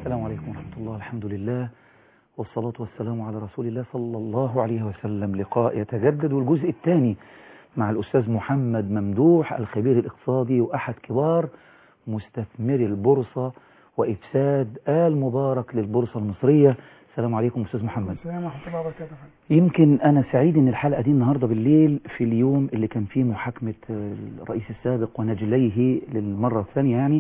السلام عليكم ورحمة الله الحمد لله والصلاة والسلام على رسول الله صلى الله عليه وسلم لقاء يتجدد والجزء الثاني مع الأستاذ محمد ممدوح الخبير الاقتصادي وأحد كبار مستثمري البورصة وإفساد آل مبارك للبورصة المصرية السلام عليكم أستاذ محمد السلام ورحمة الله وبركاته يمكن أنا سعيد إن الحلقة دي النهاردة بالليل في اليوم اللي كان فيه محاكمة الرئيس السابق ونجليه للمرة الثانية يعني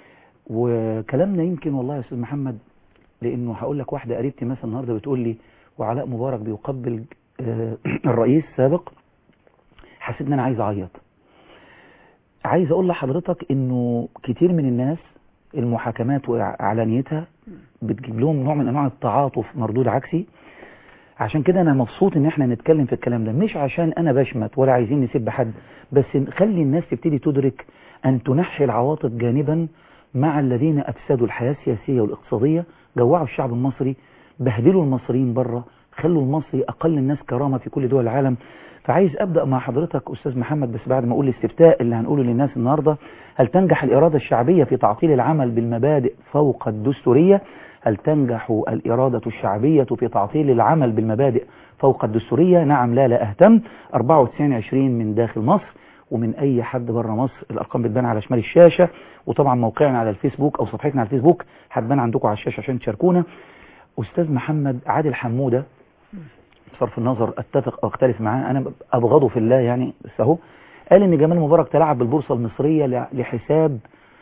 وكلامنا يمكن والله يا أستاذ محمد لأنه هقول لك واحدة قريبتي مثلا النهاردة بتقول لي وعلاء مبارك بيقبل آه، الرئيس السابق حسيت إن أنا عايز أعيط عايز أقول لحضرتك إنه كتير من الناس المحاكمات وإعلانيتها بتجيب لهم نوع من أنواع التعاطف مردود عكسي عشان كده أنا مبسوط إن إحنا نتكلم في الكلام ده مش عشان أنا بشمت ولا عايزين نسب حد بس خلي الناس تبتدي تدرك أن تنحي العواطف جانبا مع الذين أفسدوا الحياة السياسية والاقتصادية جوعوا الشعب المصري بهدلوا المصريين بره خلوا المصري أقل الناس كرامة في كل دول العالم فعايز أبدأ مع حضرتك أستاذ محمد بس بعد ما أقول الاستفتاء اللي هنقوله للناس النهاردة هل تنجح الإرادة الشعبية في تعطيل العمل بالمبادئ فوق الدستورية هل تنجح الإرادة الشعبية في تعطيل العمل بالمبادئ فوق الدستورية نعم لا لا أهتم 94 20 من داخل مصر ومن أي حد بره مصر الأرقام بتبان على شمال الشاشة وطبعا موقعنا على الفيسبوك أو صفحتنا على الفيسبوك هتبان عندكم على الشاشة عشان تشاركونا أستاذ محمد عادل حمودة بصرف النظر أتفق أو أختلف معاه أنا أبغضه في الله يعني بس أهو قال إن جمال مبارك تلعب بالبورصة المصرية لحساب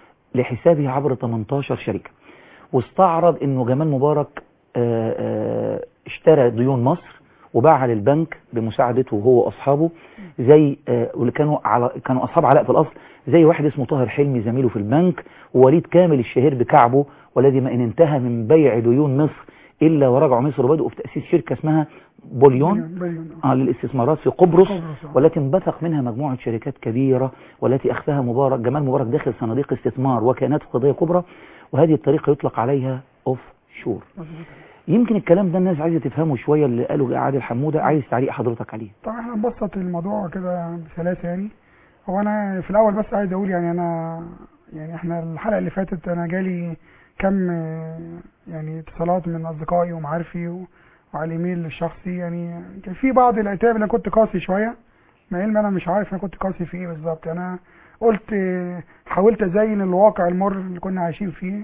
لحسابه عبر 18 شركة واستعرض إنه جمال مبارك آآ آآ اشترى ديون مصر وباعها للبنك بمساعدته هو واصحابه زي واللي كانوا على كانوا اصحاب علاء في الاصل زي واحد اسمه طاهر حلمي زميله في البنك ووليد كامل الشهير بكعبه والذي ما ان انتهى من بيع ديون مصر الا ورجعوا مصر وبدأوا في تأسيس شركة اسمها بوليون بليون آه للاستثمارات في قبرص قبرص، آه. والتي انبثق منها مجموعة شركات كبيرة والتي أخفاها مبارك جمال مبارك داخل صناديق استثمار وكيانات قضية كبرى وهذه الطريقة يطلق عليها اوف شور مظبوط. يمكن الكلام ده الناس عايزة تفهمه شوية اللي قاله عادل حمودة عايز تعليق حضرتك عليه طبعا احنا نبسط الموضوع كده بسلاسة يعني هو انا في الاول بس عايز اقول يعني انا يعني احنا الحلقة اللي فاتت انا جالي كم آه، يعني اتصالات من اصدقائي ومعارفي و- وعلى الايميل الشخصي يعني كان في بعض العتاب اللي انا كنت قاسي شوية مع ان انا مش عارف انا كنت قاسي في ايه بالظبط انا قلت آه، حاولت ازين الواقع المر اللي كنا عايشين فيه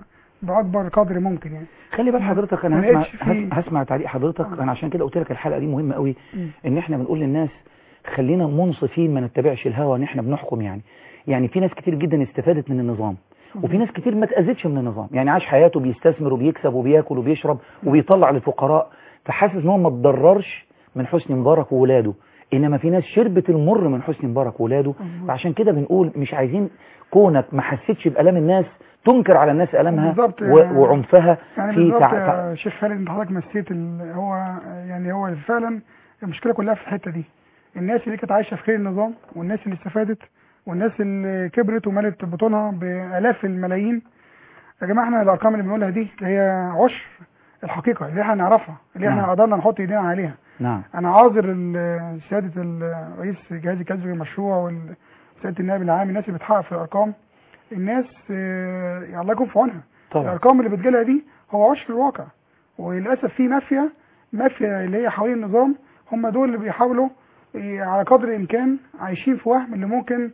باكبر قدر ممكن يعني خلي بال حضرتك انا ما هسمع لقيتش فيه- هس- هسمع تعليق حضرتك آه. انا عشان كده قلت لك الحلقه دي مهمه قوي مم. ان احنا بنقول للناس خلينا منصفين ما نتبعش الهوى ان احنا بنحكم يعني يعني في ناس كتير جدا استفادت من النظام وفي ناس كتير ما اتاذتش من النظام يعني عاش حياته بيستثمر وبيكسب وبياكل وبيشرب وبيطلع للفقراء فحاسس ان هو ما اتضررش من حسني مبارك وولاده انما في ناس شربت المر من حسني مبارك وولاده مظبوط. فعشان كده بنقول مش عايزين كونك ما حسيتش بالام الناس تنكر على الناس المها بالظبط و- يعني- وعنفها يعني في بالظبط تع... تع... يا شيخ خالد انت حضرتك مسيت ال... هو يعني هو فعلا المشكله كلها في الحته دي الناس اللي كانت عايشه في خير النظام والناس اللي استفادت والناس اللي كبرت وملت بطونها بالاف الملايين يا جماعه احنا الارقام اللي بنقولها دي هي عشر الحقيقه اللي احنا نعرفها اللي احنا نعم. قدرنا نحط ايدينا عليها نعم انا عاذر ال- سياده ال- رئيس جهاز الكسب المشروع وسياده النائب العام الناس اللي بتحقق في الارقام الناس آه، يعني الله يكون في عونها طبعا الارقام اللي بتجيلها دي هو عشر الواقع وللاسف في مافيا مافيا اللي هي حوالين النظام هم دول اللي بيحاولوا إيه، على قدر الامكان عايشين في وهم اللي ممكن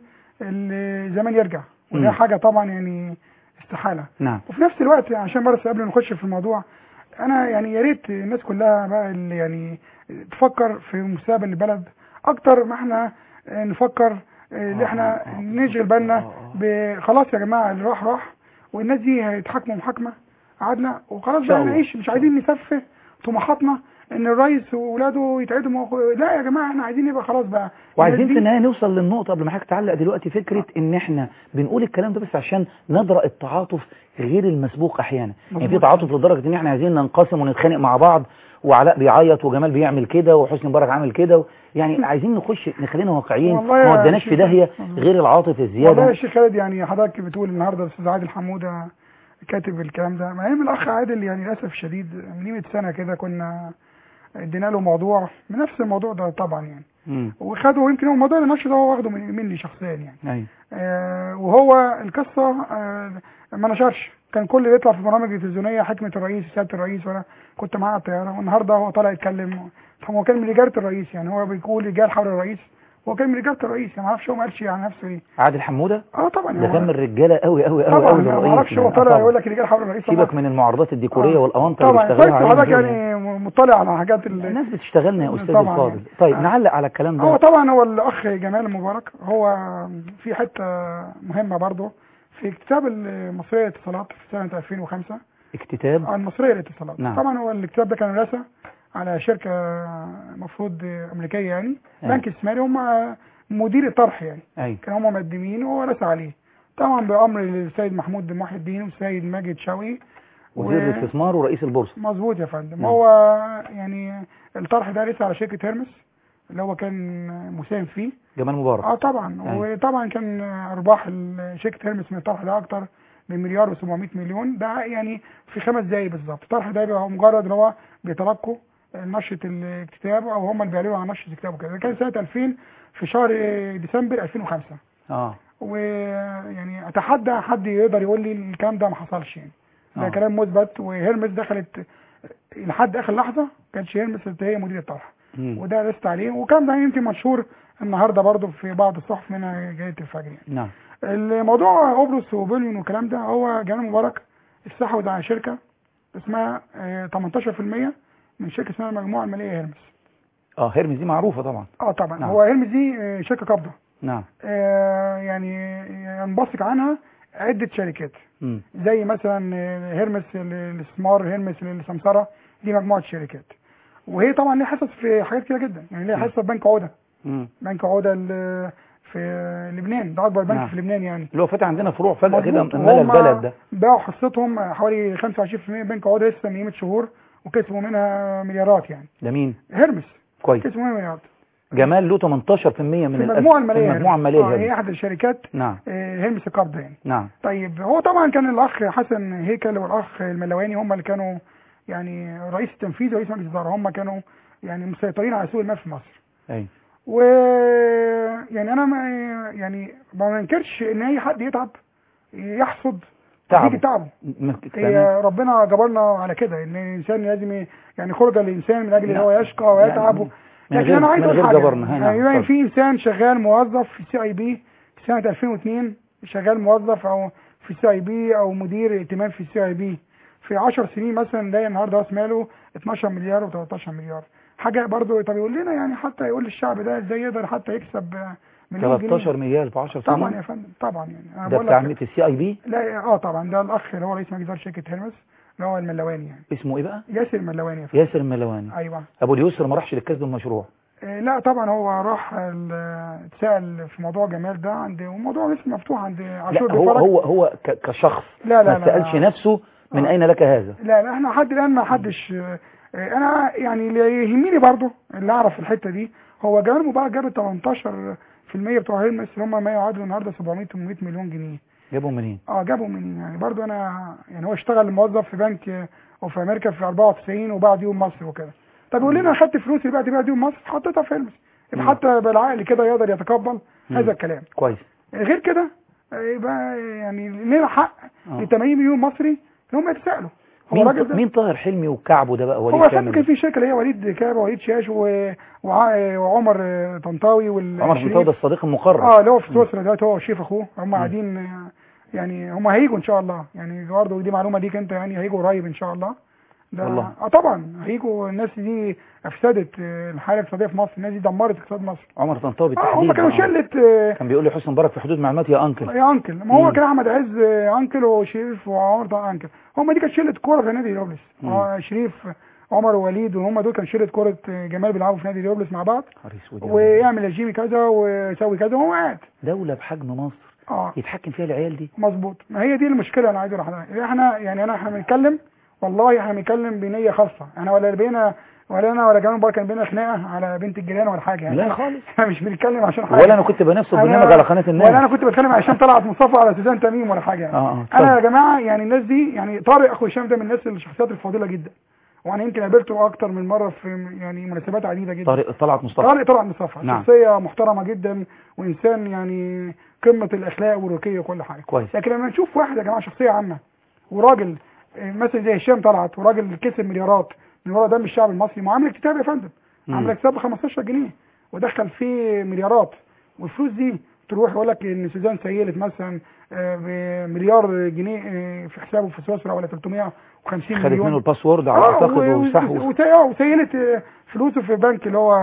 الزمان يرجع وده مم. حاجه طبعا يعني استحاله نعم وفي نفس الوقت عشان بس قبل ما نخش في الموضوع انا يعني يا ريت الناس كلها بقى اللي يعني تفكر في مستقبل البلد اكتر ما احنا آه، نفكر آه، ان احنا آه، آه، نشغل بالنا آه، آه. ب- خلاص يا جماعه اللي راح راح والناس دي هيتحاكموا محاكمه عادله وخلاص إن شاء بقى الله. نعيش مش عايزين نسفه طموحاتنا ان الرئيس واولاده يتعدوا مو- لا يا جماعه احنا عايزين يبقى خلاص بقى وعايزين الناس في دي- النهايه نوصل للنقطه قبل ما حضرتك تعلق دلوقتي فكره ان احنا بنقول الكلام ده بس عشان ندرأ التعاطف غير المسبوق احيانا يعني في مظبوط. تعاطف لدرجه ان احنا عايزين ننقسم ونتخانق مع بعض وعلاء بيعيط وجمال بيعمل كده وحسني مبارك عامل كده و... يعني عايزين نخش نخلينا واقعيين والله يا ما ودناش في شيخ- داهيه مظبوط. غير العاطف والله يا الزياده شيخ خالد يعني حضرتك بتقول النهارده الاستاذ عادل حموده كاتب الكلام ده مع ان الاخ عادل يعني للاسف الشديد من قيمه سنه كده كنا ادينا له موضوع من نفس الموضوع ده طبعا يعني مم. وخده يمكن هو الموضوع اللي نشره ده هو واخده من- مني شخصيا يعني ايوه آه وهو القصه آه ما نشرش كان كل اللي يطلع في برامج التلفزيونيه حكمه الرئيس سياده الرئيس وانا كنت معاه على الطياره والنهارده هو طالع يتكلم طب هو كان من رجاله الرئيس يعني هو بيقول رجال حول الرئيس هو كان من رجاله الرئيس يعني ما اعرفش هو ما قالش عن نفسه ايه عادل حموده اه طبعا ده هو- كان من الرجاله قوي قوي قوي طبعا قوي ما للرئيس اعرفش هو يعني. آه طالع طبعا. يقول لك رجال حول الرئيس سيبك من المعارضات الديكوريه آه. والاونطه اللي طبعا بيشتغلوها كويس عليهم حضرتك دول يعني مطلع على حاجات ال... الناس بتشتغلنا يا استاذ طبعا الفاضل يعني. طيب آه. نعلق على الكلام هو ده طبعا هو الاخ جمال مبارك هو في حته مهمه برضه في كتاب المصريه للاتصالات في سنه 2005 اكتتاب آه، المصريه للاتصالات نعم. طبعا هو الكتاب ده كان رسا على شركه مفروض امريكيه يعني أيوة. بنك استثماري هم مدير الطرح يعني ايوه كانوا هم مقدمين وهو رسى عليه طبعا بامر السيد محمود بن محي الدين والسيد ماجد شوقي وزير الاستثمار ورئيس البورصه مظبوط يا فندم نعم. هو يعني الطرح ده لسه على شركه هيرمس اللي هو كان مساهم فيه جمال مبارك اه طبعا أيوة. وطبعا كان ارباح ال- شركه هيرمس من الطرح ده اكتر من مليار و700 مليون ده يعني في خمس دقايق بالظبط الطرح ده بيبقى مجرد ان هو بيتلقوا نشره الكتاب او هم اللي بيعلنوا عن نشره الكتاب وكده ده كان سنه 2000 في شهر ديسمبر 2005 اه ويعني اتحدى حد يقدر يقول لي الكلام ده ما حصلش يعني ده آه. كلام مثبت وهيرمس دخلت لحد اخر لحظه كانتش هيرمس اللي هي مدير الطرح مم. وده رست عليه وكان ده يمكن مشهور النهارده برضو في بعض الصحف منها جريده الفجر يعني نعم الموضوع قبرص وبليون والكلام ده هو جمال مبارك استحوذ على شركه اسمها آه، 18% من شركه اسمها المجموعه الماليه هيرمس اه هيرمز دي معروفه طبعا اه طبعا نعم. هو هيرمس دي آه، شركه قابضه نعم آه، يعني ينبثق عنها عده شركات مم. زي مثلا آه، هيرمس للاستثمار هيرمس للسمسره دي مجموعه شركات وهي طبعا ليها حصص في حاجات كتير جدا يعني ليها مم. حصه في بنك عوده مم. بنك عوده ال- في لبنان ده اكبر بنك نعم. في لبنان يعني اللي هو فاتح عندنا فروع فجاه كده مظبوط. ملا وهم البلد ده باعوا حصتهم حوالي 25% بنك عوده لسه من قيمه شهور وكسبوا منها مليارات يعني ده مين هيرمس كويس كسبوا منها مليارات جمال له 18% من في الأس- المجموعه الماليه في المجموعه هيرمس. الماليه آه هي هيرمز. احد الشركات نعم آه، هيرمس القبض يعني نعم طيب هو طبعا كان الاخ حسن هيكل والاخ الملواني هم اللي كانوا يعني رئيس التنفيذي ورئيس مجلس الاداره هم كانوا يعني مسيطرين على سوق المال في مصر ايوه و يعني انا ما يعني ما بنكرش ان اي حد يتعب يحصد تعبه. نتيجة تعبه م- تمام. هي ربنا جبرنا على كده ان الانسان لازم ي- يعني خرج الانسان من اجل ان لا. هو يشقى ويتعب يعني لكن من غير- انا عايز من اقول غير حاجه جبرنا. ها، يعني, نعم، يعني اتفضل. في انسان شغال موظف في سي اي بي في سنه 2002 شغال موظف او في سي اي بي او مدير ائتمان في سي اي بي في 10 سنين مثلا لاقي النهارده راس ماله 12 مليار و13 مليار حاجه برضو طب يقول لنا يعني حتى يقول للشعب ده ازاي يقدر حتى يكسب مليون جنيه 13 مليار في 10 سنين طبعا يا فندم طبعا يعني انا ده بقول بتاع لك مين في السي اي بي لا اه طبعا ده الاخ اللي هو رئيس مجلس إدارة شركه هيرمس اللي هو الملواني يعني اسمه ايه بقى ياسر الملواني يا فندم ياسر الملواني ايوه ابو اليسر ما راحش للكسب المشروع آه، لا طبعا هو راح ال- اتسال في موضوع جمال ده عند وموضوع لسه مفتوح عند عاشور لا هو بيفرج. هو هو ك- كشخص لا لا ما لا سالش لا. نفسه من آه. اين لك هذا لا لا احنا لحد الان ما حدش آه، آه، انا يعني اللي يهمني برضو اللي اعرف الحته دي هو جمال مبارك جاب 18% بتوع هيرمس اللي هم ما يعادلوا النهارده 700 800 مليون جنيه جابهم منين اه جابوا منين يعني برضو انا يعني هو اشتغل موظف في بنك اوف امريكا في 94 وباع ديون مصر وكده طب يقول لنا انا خدت فلوس اللي بعت بيها ديون مصر حطيتها في هيرمس مم. حتى بالعقل كده يقدر يتقبل مم. هذا الكلام كويس غير كده آه، يبقى يعني لنا حق آه. ل 80 مليون مصري ان هم يتسالوا هو مين الراجل ده مين طاهر حلمي وكعبه ده بقى وليد هو فاكر كامل كان ده؟ في شركه اللي هي وليد كابه وليد شاش و... وع... وعمر آه، طنطاوي وال عمر بن شريف. فوده الصديق المقرب اه اللي هو في سويسرا دلوقتي هو وشريف اخوه هم قاعدين آه، يعني هم هيجوا ان شاء الله يعني برضه دي معلومه ليك انت يعني هيجوا قريب ان شاء الله ده والله. اه طبعا هيجوا الناس دي افسدت آه، الحاله الاقتصاديه في مصر الناس دي دمرت اقتصاد مصر عمر طنطاوي اه هم بالتحديد كانوا آه. شله آه، كان بيقول لي حسن مبارك في حدود معلوماتي يا انكل يا انكل ما هو مم. كان احمد عز آه، انكل وشريف وعمر طبعا انكل هم دي كانت شله كوره في نادي اليوبلس مم. آه، شريف عمر ووليد وهم دول كان شله كوره آه، جمال بيلعبوا في نادي اليوبلس مع بعض نهار اسود يا ولد. ويعمل يا جيمي كذا ويسوي كذا وهو قاعد دوله بحجم مصر اه يتحكم فيها العيال دي مظبوط ما هي دي المشكله انا عايز اروح لها. احنا يعني انا احنا بنتكلم والله احنا بنتكلم بنيه خاصه انا ولا بينا ولا انا ولا جمال مبارك كان بينا خناقه على بنت الجيران ولا حاجه يعني لا خالص احنا مش بنتكلم عشان حاجه ولا انا كنت بنفس أنا- البرنامج على قناه الناس ولا انا كنت بتكلم عشان طلعت مصطفى على سوزان تميم ولا حاجه يعني. اه اه انا يا اتفضل. جماعه يعني الناس دي يعني طارق اخو هشام ده من الناس الشخصيات الفاضله جدا وانا يمكن قابلته اكتر من مره في يعني مناسبات عديده جدا طارق طلعت مصطفى طارق طلعت مصطفى نعم. شخصيه محترمه جدا وانسان يعني قمه الاخلاق والرقي وكل حاجه كويس لكن لما نشوف واحد يا جماعه شخصيه عامه وراجل آه، مثلا زي هشام طلعت وراجل كسب مليارات من ورا دم الشعب المصري ما هو عامل كتاب يا فندم مم. عامل كتاب ب 15 جنيه ودخل فيه مليارات والفلوس دي تروح يقول لك ان سوزان سيلت مثلا آه، بمليار جنيه آه، في حسابه في سويسرا ولا 350 خدت مليون منه الباسورد على اه اعتقد و- و- وسحوه وت- آه، وسيلت آه، فلوسه في بنك اللي هو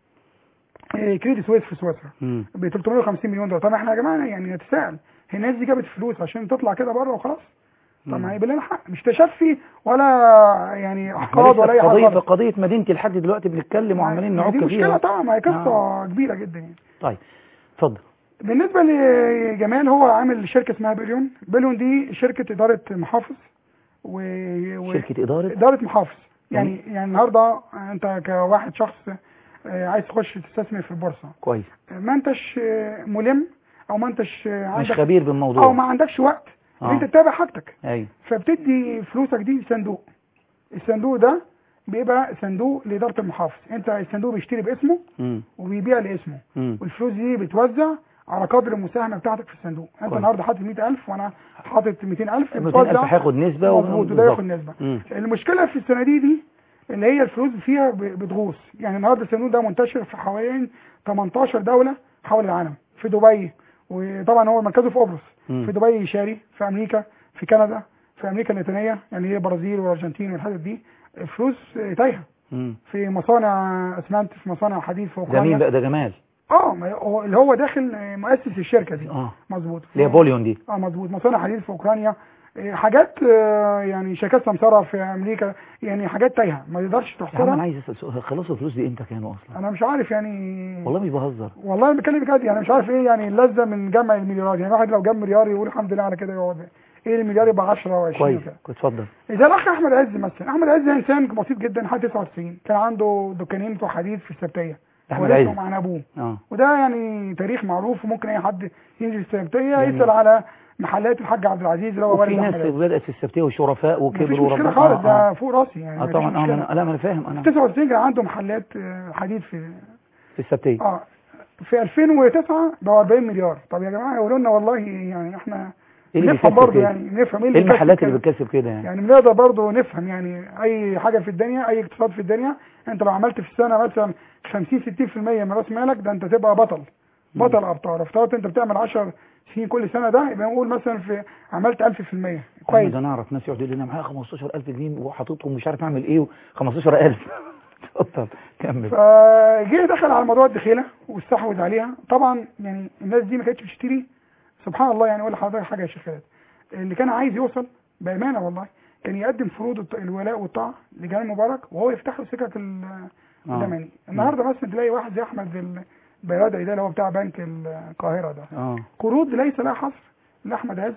آه، كريدي سويس في سويسرا مم. ب 350 مليون دولار طب احنا يا جماعه يعني نتساءل هي الناس دي جابت فلوس عشان تطلع كده بره وخلاص طب مم. ما هيبقى لنا حق مش تشفي ولا يعني احنا احقاد ولا اي لسه في حاجه قضيه في خالص. قضيه مدينتي لحد دلوقتي بنتكلم وعمالين ما- نعك دي مشكله فيها طبعا ما هي قصه آه. كبيره جدا يعني طيب اتفضل بالنسبه لجمال هو عامل شركه اسمها بليون بليون دي شركه اداره محافظ و... و... شركه اداره اداره محافظ يعني يعني النهارده انت كواحد شخص آه، عايز تخش تستثمر في البورصه كويس ما انتش آه، ملم او ما انتش آه، مش عندك خبير او بالموضوع ما عندكش وقت ان آه. انت تتابع حاجتك ايوه فبتدي فلوسك دي صندوق الصندوق ده بيبقى صندوق لاداره المحافظ انت الصندوق بيشتري باسمه مم. وبيبيع لاسمه مم. والفلوس دي بتوزع على قدر المساهمه بتاعتك في الصندوق انت كويس. النهارده حاطط 100000 وانا حاطط 200000 200000 هياخد نسبه مظبوط وده بالظبط. ياخد نسبه مم. المشكله في الصناديق دي اللي هي الفلوس فيها ب- بتغوص يعني النهارده الصندوق ده منتشر في حوالي 18 دوله حول العالم في دبي وطبعا هو مركزه في قبرص مم. في دبي شاري في امريكا في كندا في امريكا اللاتينيه يعني هي البرازيل والارجنتين والحتت دي فلوس تايهه مم. في مصانع اسمنت في مصانع حديد في ده مين اوكرانيا بقى ده جمال اه ما هو- اللي هو داخل مؤسس الشركه دي اه مظبوط اللي هي بوليون دي اه مظبوط مصانع حديد في اوكرانيا إيه، حاجات آه، يعني شركات سمسره في امريكا يعني حاجات تايهه ما تقدرش يا عم انا تحصرها عايز اسال سؤال خلصوا الفلوس دي امتى كانوا اصلا انا مش عارف يعني والله مش بهزر والله انا بتكلم بجد يعني مش عارف ايه يعني اللذه من جمع المليارات يعني واحد لو جاب مليار يقول الحمد لله على كده يقعد ايه المليار يبقى 10 و20 كويس وكده اتفضل زي الاخ احمد عز مثلا احمد عز انسان بسيط جدا لحد 99 كان عنده دكانين بتوع حديد في السبتيه أحمد ورثهم عز. عن ابوه اه وده يعني تاريخ معروف وممكن اي حد ينزل السبتيه يعني- يسال على محلات الحاج عبد العزيز اللي هو وفي والد ناس احمد عز بدات في السبتيه وشرفاء مفيش وكبروا مشكله وربنا- خالص آه، ده آه. فوق راسي يعني اه مفيش طبعا اه مشكلة. ما- لا ما انا فاهم انا 99 كان عنده محلات آه، حديد في في السبتيه اه في 2009 بقوا 40 مليار طب يا جماعه يقولوا لنا والله يعني احنا ايه اللي نفهم بيكسب برضه كده؟ يعني نفهم ايه بيكسب المحلات كده. اللي بتكسب كده يعني يعني بنقدر برضه نفهم يعني اي حاجه في الدنيا اي اقتصاد في الدنيا انت لو عملت في السنه مثلا 50 60% من راس مالك ده انت تبقى بطل بطل ابطال افترضت انت بتعمل 10 سنين كل سنه ده يبقى نقول مثلا في عملت 1000% كويس كويس ده انا اعرف ناس يقعدوا يقولوا لي انا معايا 15000 جنيه وحاططهم مش عارف اعمل ايه 15000 اتفضل كمل فجه دخل على موضوع الدخيله واستحوذ عليها طبعا يعني الناس دي ما كانتش بتشتري سبحان الله يعني اقول لحضرتك حاجه يا شيخ خالد اللي كان عايز يوصل بامانه والله كان يقدم فروض الط- الولاء والطاعه لجمال مبارك وهو يفتح له سكك ال- آه. الزمني النهارده مثلا تلاقي واحد زي احمد البيرادعي ده اللي هو بتاع بنك القاهره ده اه قروض ليس لها حصر لاحمد عز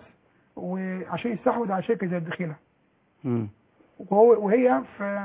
وعشان يستحوذ على شركه زي الدخيله مم. وهو وهي في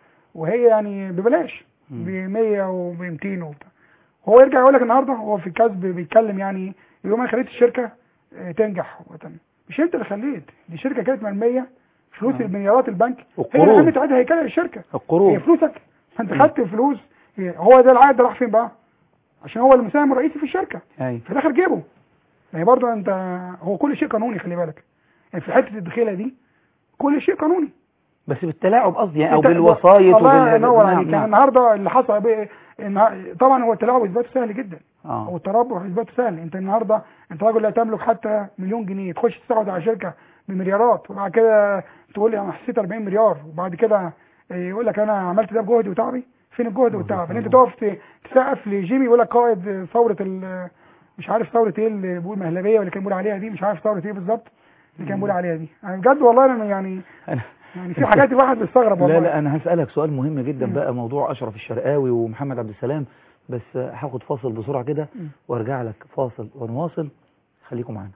وهي يعني ببلاش مم. ب 100 وب 200 وبتاع هو يرجع يقول لك النهارده هو في الكسب بيتكلم يعني يقول انا خليت الشركه آه، تنجح وتن. مش انت اللي خليت دي شركه كانت مرميه فلوس آه. المليارات البنك هي والقروض. اللي قامت عادها هيكله الشركه هي القروض فلوسك انت مم. خدت الفلوس هي- هو ده العائد ده راح فين بقى؟ عشان هو المساهم الرئيسي في الشركه ايوه في الاخر جيبه ما هي برضه انت هو كل شيء قانوني خلي بالك يعني في حته الدخيله دي كل شيء قانوني بس بالتلاعب قصدي يعني او انت- بالوسايط الله وبال ينور نعم، عليك يعني نعم. النهارده اللي حصل بقى إن طبعا هو التلاعب اثباته سهل جدا او اه التربح اثباته سهل انت النهارده انت راجل لا تملك حتى مليون جنيه تخش تستحوذ على شركه بمليارات وبعد كده تقول لي انا حسيت 40 مليار وبعد كده يقول لك انا عملت ده بجهدي وتعبي فين الجهد والتعب ان انت تقف ت- تسقف لجيمي يقول لك قائد ثوره ال- مش عارف ثوره ايه اللي بيقول مهلبيه ولا كان بيقول عليها دي مش عارف ثوره ايه بالظبط اللي كان بيقول عليها دي انا بجد والله انا يعني أنا- يعني في حاجات الواحد بيستغرب والله لا لا انا هسألك سؤال مهم جدا مم. بقى موضوع اشرف الشرقاوي ومحمد عبد السلام بس هاخد فاصل بسرعة كده مم. وارجع لك فاصل ونواصل خليكم معانا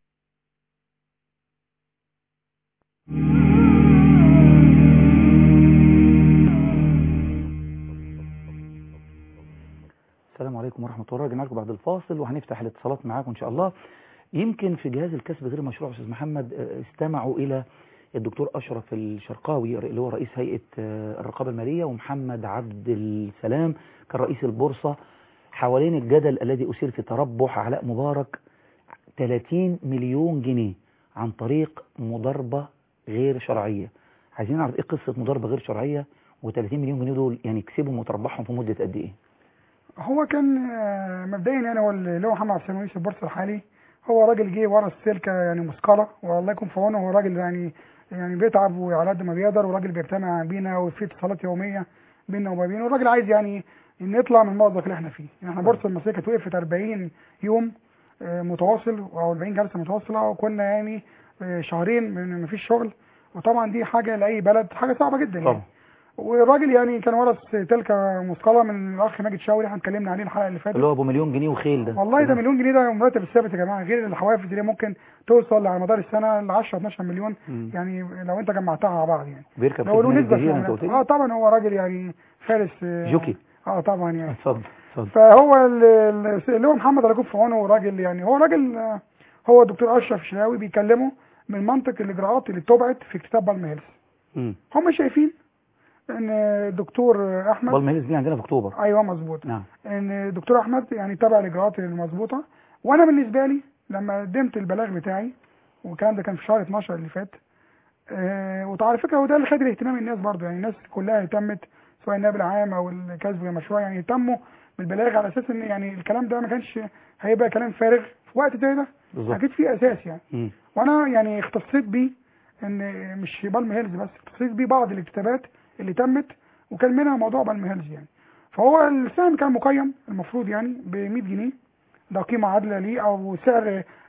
السلام عليكم ورحمة الله رجعنا لكم بعد الفاصل وهنفتح الاتصالات معاكم إن شاء الله يمكن في جهاز الكسب غير مشروع أستاذ محمد آه، استمعوا إلى الدكتور أشرف الشرقاوي اللي هو رئيس هيئة آه، الرقابة المالية ومحمد عبد السلام كان رئيس البورصة حوالين الجدل الذي أثير في تربح علاء مبارك 30 مليون جنيه عن طريق مضاربة غير شرعيه عايزين نعرف ايه قصه مضاربه غير شرعيه و30 مليون جنيه دول يعني كسبهم وتربحهم في مده قد ايه هو كان آه، مبدئيا يعني هو اللي هو محمد عبد السلام يوسف البورصه الحالي هو راجل جه ورا السلكه يعني مثقله والله يكون في عونه هو راجل يعني يعني بيتعب وعلى قد ما بيقدر وراجل بيجتمع بينا وفي اتصالات يوميه بينا وما بينه والراجل عايز يعني ان يطلع من المأزق اللي احنا فيه يعني احنا بورصه المصريه كانت وقفت 40 يوم آه، متواصل او 40 جلسه متواصله وكنا يعني آه، شهرين من مفيش شغل وطبعا دي حاجه لاي بلد حاجه صعبه جدا يعني طبعا والراجل يعني كان ورث تلك مثقله من الاخ ماجد شاوي احنا اتكلمنا عليه الحلقه اللي فاتت اللي هو ابو مليون جنيه وخيل ده والله ده مليون جنيه ده مرتب الثابت يا جماعه غير الحوافز اللي ممكن توصل على مدار السنه ل 10 12 مليون مم. يعني لو انت جمعتها على بعض يعني بيركب لو له في نسبه الجزيره في انت قلت اه لي طبعا هو راجل يعني فارس آه، جوكي اه طبعا يعني اتفضل اتفضل فهو ال- ال- اللي هو محمد الله يكون في عونه راجل يعني هو راجل آه، هو الدكتور اشرف شناوي بيكلمه من منطق الاجراءات اللي اتبعت في كتاب بالم هيلز امم هم شايفين ان الدكتور احمد بالمهلس دي عندنا في اكتوبر ايوه مظبوط نعم ان الدكتور احمد يعني تبع الاجراءات المظبوطه وانا بالنسبه لي لما قدمت البلاغ بتاعي والكلام ده كان في شهر 12 اللي فات آه وعلى فكره هو ده اللي خد اهتمام الناس برضه يعني الناس كلها اهتمت سواء النائب العام او الكسب المشروع يعني اهتموا بالبلاغ على اساس ان يعني الكلام ده ما كانش هيبقى كلام فارغ في وقت زي ده بالظبط اكيد في اساس يعني مم. وانا يعني اختصيت بيه ان مش بالم هيلز بس اختصيت بيه بعض الكتابات اللي تمت وكان منها موضوع بالم هيلز يعني فهو السهم كان مقيم المفروض يعني ب 100 جنيه ده قيمه عادله ليه او سعر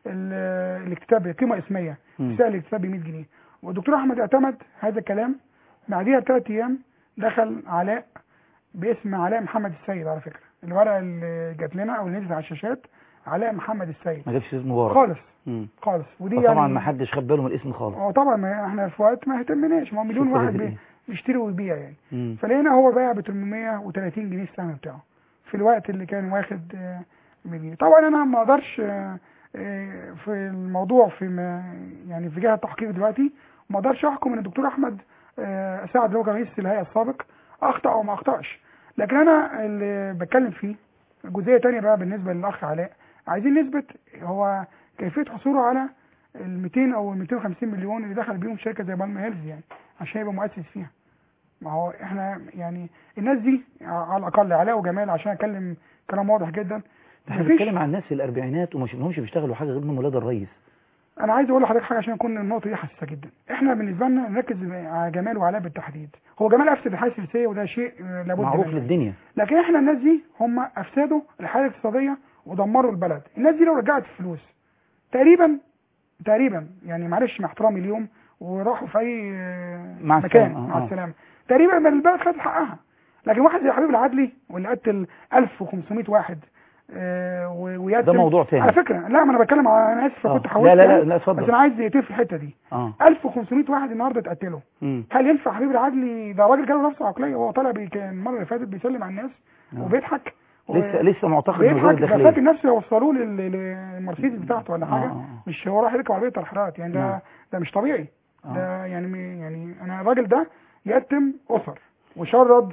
ال- الاكتتاب قيمه اسميه مم. سعر الاكتتاب ب 100 جنيه والدكتور احمد اعتمد هذا الكلام بعديها بثلاث ايام دخل علاء باسم علاء محمد السيد على فكره الورقه اللي جات لنا او اللي نزلت على الشاشات علاء محمد السيد ما جابش اسم مبارك خالص مم. خالص ودي طبعا يعني ما حدش خد باله من الاسم خالص هو طبعا ما احنا في وقت ما اهتمناش ما هو مليون شوف واحد فايدة بي- إيه. بيشتري ويبيع يعني مم. فلقينا هو بايع ب 830 جنيه السهم بتاعه في الوقت اللي كان واخد آه، مليون طبعا انا ما اقدرش آه، آه، في الموضوع في ما يعني في جهه التحقيق دلوقتي ما اقدرش احكم ان الدكتور احمد آه، سعد اللي هو كان رئيس الهيئه السابق اخطا او ما اخطاش لكن انا اللي بتكلم فيه جزئيه تانية بقى بالنسبه للاخ علاء عايزين نثبت هو كيفيه حصوله على ال 200 او ال 250 مليون اللي دخل بيهم شركه زي بالم هيلز يعني عشان يبقى مؤسس فيها ما هو احنا يعني الناس دي على الاقل علاء وجمال عشان اتكلم كلام واضح جدا احنا مفيش- بنتكلم عن الناس في الاربعينات وما شفناهمش بيشتغلوا حاجه غير انهم ولاد الرئيس انا عايز اقول لحضرتك حاجه عشان يكون النقطه دي حساسه جدا احنا بالنسبه لنا نركز على جمال وعلاء بالتحديد هو جمال افسد الحاله السياسيه وده شيء آه، لابد معروف منه للدنيا لكن احنا الناس دي هم افسدوا الحاله الاقتصاديه ودمروا البلد الناس دي لو رجعت الفلوس تقريبا تقريبا يعني معلش مع احترامي اليوم وراحوا في اي آه، مع مكان السلامة، آه، مع آه. السلامه تقريبا من البلد خدت حقها لكن واحد زي حبيب العدلي واللي قتل 1500 واحد آه، و- ويتم ده موضوع تاني. على فكره لا ما انا بتكلم على انا اسف آه. كنت حاولت لا لا لا يعني، لا اتفضل. بس انا عايز يقتل في الحته دي اه 1500 واحد النهارده اتقتلوا مم. هل ينفع حبيب العدلي ده راجل جاله نفسه عقليه وهو طالع بي- كان المره اللي فاتت بيسلم على الناس آه. وبيضحك و- لسه لسه معتقد من وزاره بيضحك ده الداخليه فاكر نفسه يوصلوه لل- للمرسيدس بتاعته ولا آه، حاجه آه، آه. مش هو راح يركب عربيه ترحيلات يعني نعم. ده ده مش طبيعي آه. ده يعني م- يعني انا الراجل ده يتم اسر وشرد